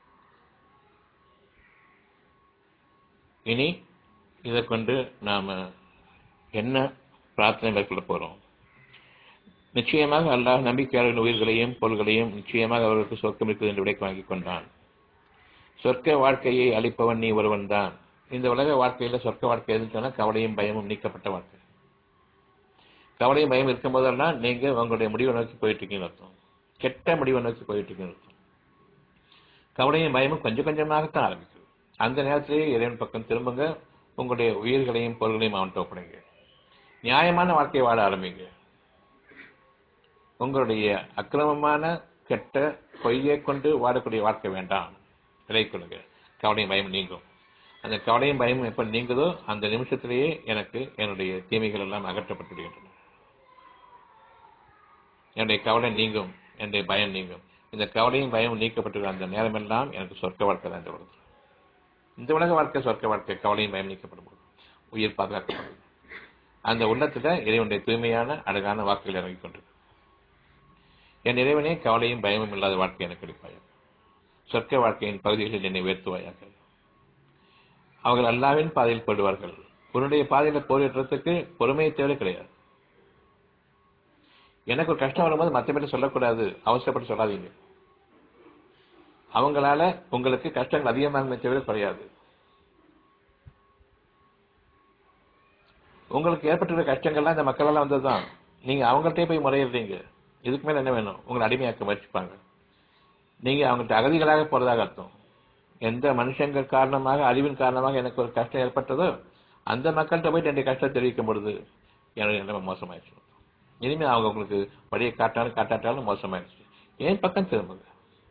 இனி இதை கொண்டு நாம என்ன பிரார்த்தனை மேற்கொள்ள போறோம் நிச்சயமாக அல்லாஹ் நம்பிக்கையாளர்களின் உயிர்களையும் பொருள்களையும் நிச்சயமாக அவர்களுக்கு சொர்க்கம் இருக்குது என்று விடைக்கு வாங்கிக் கொண்டான் சொர்க்க வாழ்க்கையை அளிப்பவன் நீ ஒருவன் தான் இந்த உலக வாழ்க்கையில சொர்க்க வாழ்க்கை எதுன்னு சொன்னா கவலையும் பயமும் நீக்கப்பட்ட வாழ்க்கை கவலையும் பயம் இருக்கும் போதெல்லாம் நீங்க உங்களுடைய முடிவை நோக்கி போயிட்டு இருக்கீங்கன்னு அர்த்தம் கெட்ட முடிவை நோக்கி போயிட்டு இருக்கீங்கன்னு அர்த்தம் கவலையும் பயமும் கொஞ்சம் கொஞ்சமாகத்தான் ஆரம்பிக்குது அந்த நேரத்திலேயே இறைவன் பக்கம் திரும்புங்க உங்களுடைய உயிர்களையும் பொருள்களையும் அவன்கிட்ட ஒப்படைங்க நியாயமான வாழ்க்கையை வாழ ஆரம்பிங்க உங்களுடைய அக்கிரமமான கெட்ட பொய்யை கொண்டு வாழக்கூடிய வாழ்க்கை வேண்டாம் விலைக்கொள்ளுங்க கவலையும் பயம் நீங்கும் அந்த கவலையும் பயமும் எப்ப நீங்குதோ அந்த நிமிஷத்திலேயே எனக்கு என்னுடைய தீமைகள் எல்லாம் அகற்றப்பட்டு விடுகின்றன என்னுடைய கவலை நீங்கும் என்னுடைய பயம் நீங்கும் இந்த கவலையும் பயமும் நீக்கப்பட்டு அந்த நேரமெல்லாம் எனக்கு சொர்க்க வாழ்க்கை தான் இந்த உலகம் இந்த உலக வாழ்க்கை சொர்க்க வாழ்க்கை கவலையும் பயம் நீக்கப்படும் போது உயிர் பாதுகாக்கப்படும் அந்த உள்ளத்துல இறைவனுடைய தூய்மையான அழகான வாக்குகள் இறங்கிக் கொண்டிருக்கு என் இறைவனே கவலையும் பயமும் இல்லாத வாழ்க்கை எனக்கு கிடைப்பாயாக சொர்க்க வாழ்க்கையின் பகுதிகளில் என்னை உயர்த்துவாயாக அவர்கள் அல்லாவின் பாதையில் போடுவார்கள் உன்னுடைய பாதையில போரிடுறதுக்கு பொறுமையை தேவை கிடையாது எனக்கு ஒரு கஷ்டம் வரும்போது மற்ற பேர் சொல்லக்கூடாது அவசரப்பட்டு சொல்லாதீங்க அவங்களால உங்களுக்கு கஷ்டங்கள் அதிகமாகுமே தவிர குறையாது உங்களுக்கு ஏற்பட்டுள்ள கஷ்டங்கள்லாம் இந்த மக்கள் எல்லாம் வந்ததுதான் நீங்க அவங்கள்ட்டே போய் முறையிடுறீங்க இதுக்கு மேல என்ன வேணும் உங்களை அடிமையாக்க முயற்சிப்பாங்க நீங்க அவங்கள்ட்ட அகதிகளாக போறதாக அர்த்தம் எந்த மனுஷங்கள் காரணமாக அறிவின் காரணமாக எனக்கு ஒரு கஷ்டம் ஏற்பட்டதோ அந்த மக்கள்கிட்ட போயிட்டு என்னுடைய கஷ்டம் தெரிவிக்கும் பொழுது என்னுடைய நிலைமை மோசமாயிடுச்சு இனிமே அவங்க உங்களுக்கு வழியை காட்டாலும் காட்டாட்டாலும் மோசமாயிடுச்சு என் பக்கம் திரும்புங்க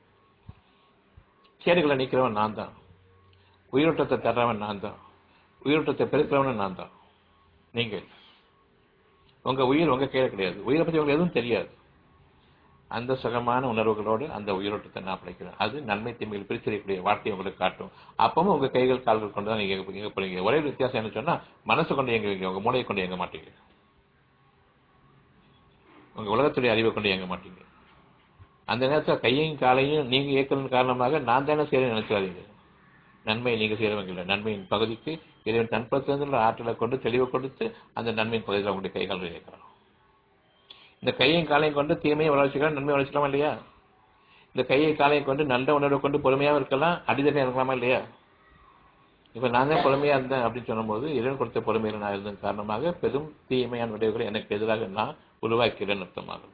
கேடுகளை நீக்கிறவன் நான் தான் உயிரோட்டத்தை தர்றவன் நான் தான் உயிரோட்டத்தை பெருக்கிறவன் நான் தான் நீங்க இல்ல. உங்க உயிர் உங்க கையில கிடையாது உயிரை பத்தி உங்களுக்கு எதுவும் தெரியாது அந்த சுகமான உணர்வுகளோடு அந்த உயிரோட்டத்தை நான் படைக்கிறேன் அது நன்மை தீமைகள் பிரிச்சறியக்கூடிய வாழ்க்கையை உங்களுக்கு காட்டும் அப்பவும் உங்க கைகள் கால்கள் கொண்டு தான் நீங்க எங்க போறீங்க ஒரே ஒரு வித்தியாசம் என்ன சொன்னா மனசு கொண்டு எங்க உங்க மூளையை கொண்டு எங்க மாட்டீங்க உங்க உலகத்துடைய அறிவை கொண்டு எங்க மாட்டீங்க அந்த நேரத்தில் கையையும் காலையும் நீங்க இயக்கணும் காரணமாக நான் தானே செய்யறேன் நினைச்சாதீங்க நன்மை நீங்க செய்யறவங்க இல்லை நன்மையின் பகுதிக்கு இறைவன் தன்பத்திலிருந்து ஆற்றலை கொண்டு தெளிவை கொடுத்து அந்த நன்மையின் பகுதியில் உங்களுடைய கைகால் இயக்கிறான் இந்த கையையும் காலையும் கொண்டு தீமையை வளர்ச்சிக்கலாம் நன்மை வளர்ச்சிக்கலாமா இல்லையா இந்த கையை காலையை கொண்டு நல்ல உணர்வை கொண்டு பொறுமையாக இருக்கலாம் அடிதனை இருக்கலாமா இல்லையா இப்ப நான் தான் பொறுமையா இருந்தேன் அப்படின்னு சொல்லும்போது இறைவன் கொடுத்த பொறுமையில நான் இருந்ததன் காரணமாக பெரும் தீமையான விளைவுகளை எனக்கு எதிராக நான் உருவாக்கிறேன் அர்த்தமாகும்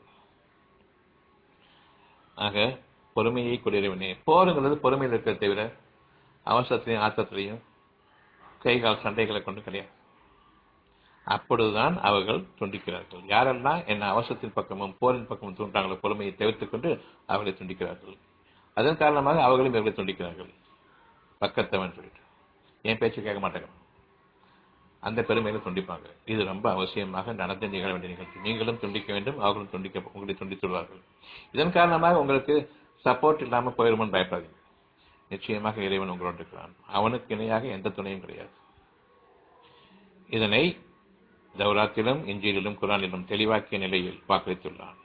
ஆக பொறுமையை கொடியறிவனே போருங்கிறது பொறுமையில் இருக்கிறத தவிர அவசரத்திலையும் ஆத்தத்திலையும் கை கால் சண்டைகளை கொண்டு கிடையாது அப்பொழுதுதான் அவர்கள் துண்டிக்கிறார்கள் யாரெல்லாம் என்ன அவசரத்தின் பக்கமும் போரின் பக்கமும் தூண்டாங்களோ பொறுமையை தவிர்த்துக் கொண்டு அவர்களை துண்டிக்கிறார்கள் அதன் காரணமாக அவர்களும் இவர்களை துண்டிக்கிறார்கள் பக்கத்தவன் சொல்லிட்டு என் பேச்சு கேட்க மாட்டாங்க அந்த பெருமையில துண்டிப்பாங்க இது ரொம்ப அவசியமாக நடந்து நிகழ வேண்டிய நிகழ்ச்சி நீங்களும் துண்டிக்க வேண்டும் அவர்களும் துண்டிக்க உங்களை துண்டித்துள்ளார்கள் இதன் காரணமாக உங்களுக்கு சப்போர்ட் இல்லாம போயிடுமோன்னு பயப்படாதீங்க நிச்சயமாக இறைவன் உங்களோடு இருக்கிறான் அவனுக்கு இணையாக எந்த துணையும் கிடையாது இதனை தௌராத்திலும் இஞ்சியிலும் குரானிலும் தெளிவாக்கிய நிலையில் வாக்களித்துள்ளான்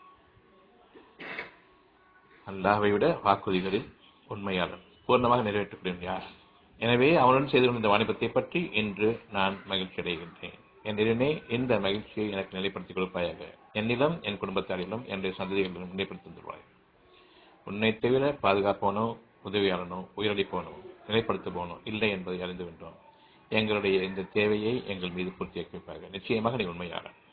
அல்லாஹை விட வாக்குறுதிகளில் உண்மையாளர் பூர்ணமாக நிறைவேற்றக்கூடிய யார் எனவே அவனுடன் செய்து கொண்ட இந்த வாணிபத்தை பற்றி இன்று நான் மகிழ்ச்சி அடைகின்றேன் என் இறைவனே இந்த மகிழ்ச்சியை எனக்கு நிலைப்படுத்திக் கொடுப்பாயாக என்னிலும் என் குடும்பத்தாரிலும் என்னுடைய சந்ததிகளிலும் நிலைப்படுத்தி தருவாய் உன்னை தவிர பாதுகாப்பவனோ உதவியாளனோ உயிரளிப்பவனோ நிலைப்படுத்துபவனோ இல்லை என்பதை அறிந்து வென்றோம் எங்களுடைய இந்த தேவையை எங்கள் மீது பூர்த்தியாக்கி வைப்பாக நிச்சயமாக நீ உண்மையாளன்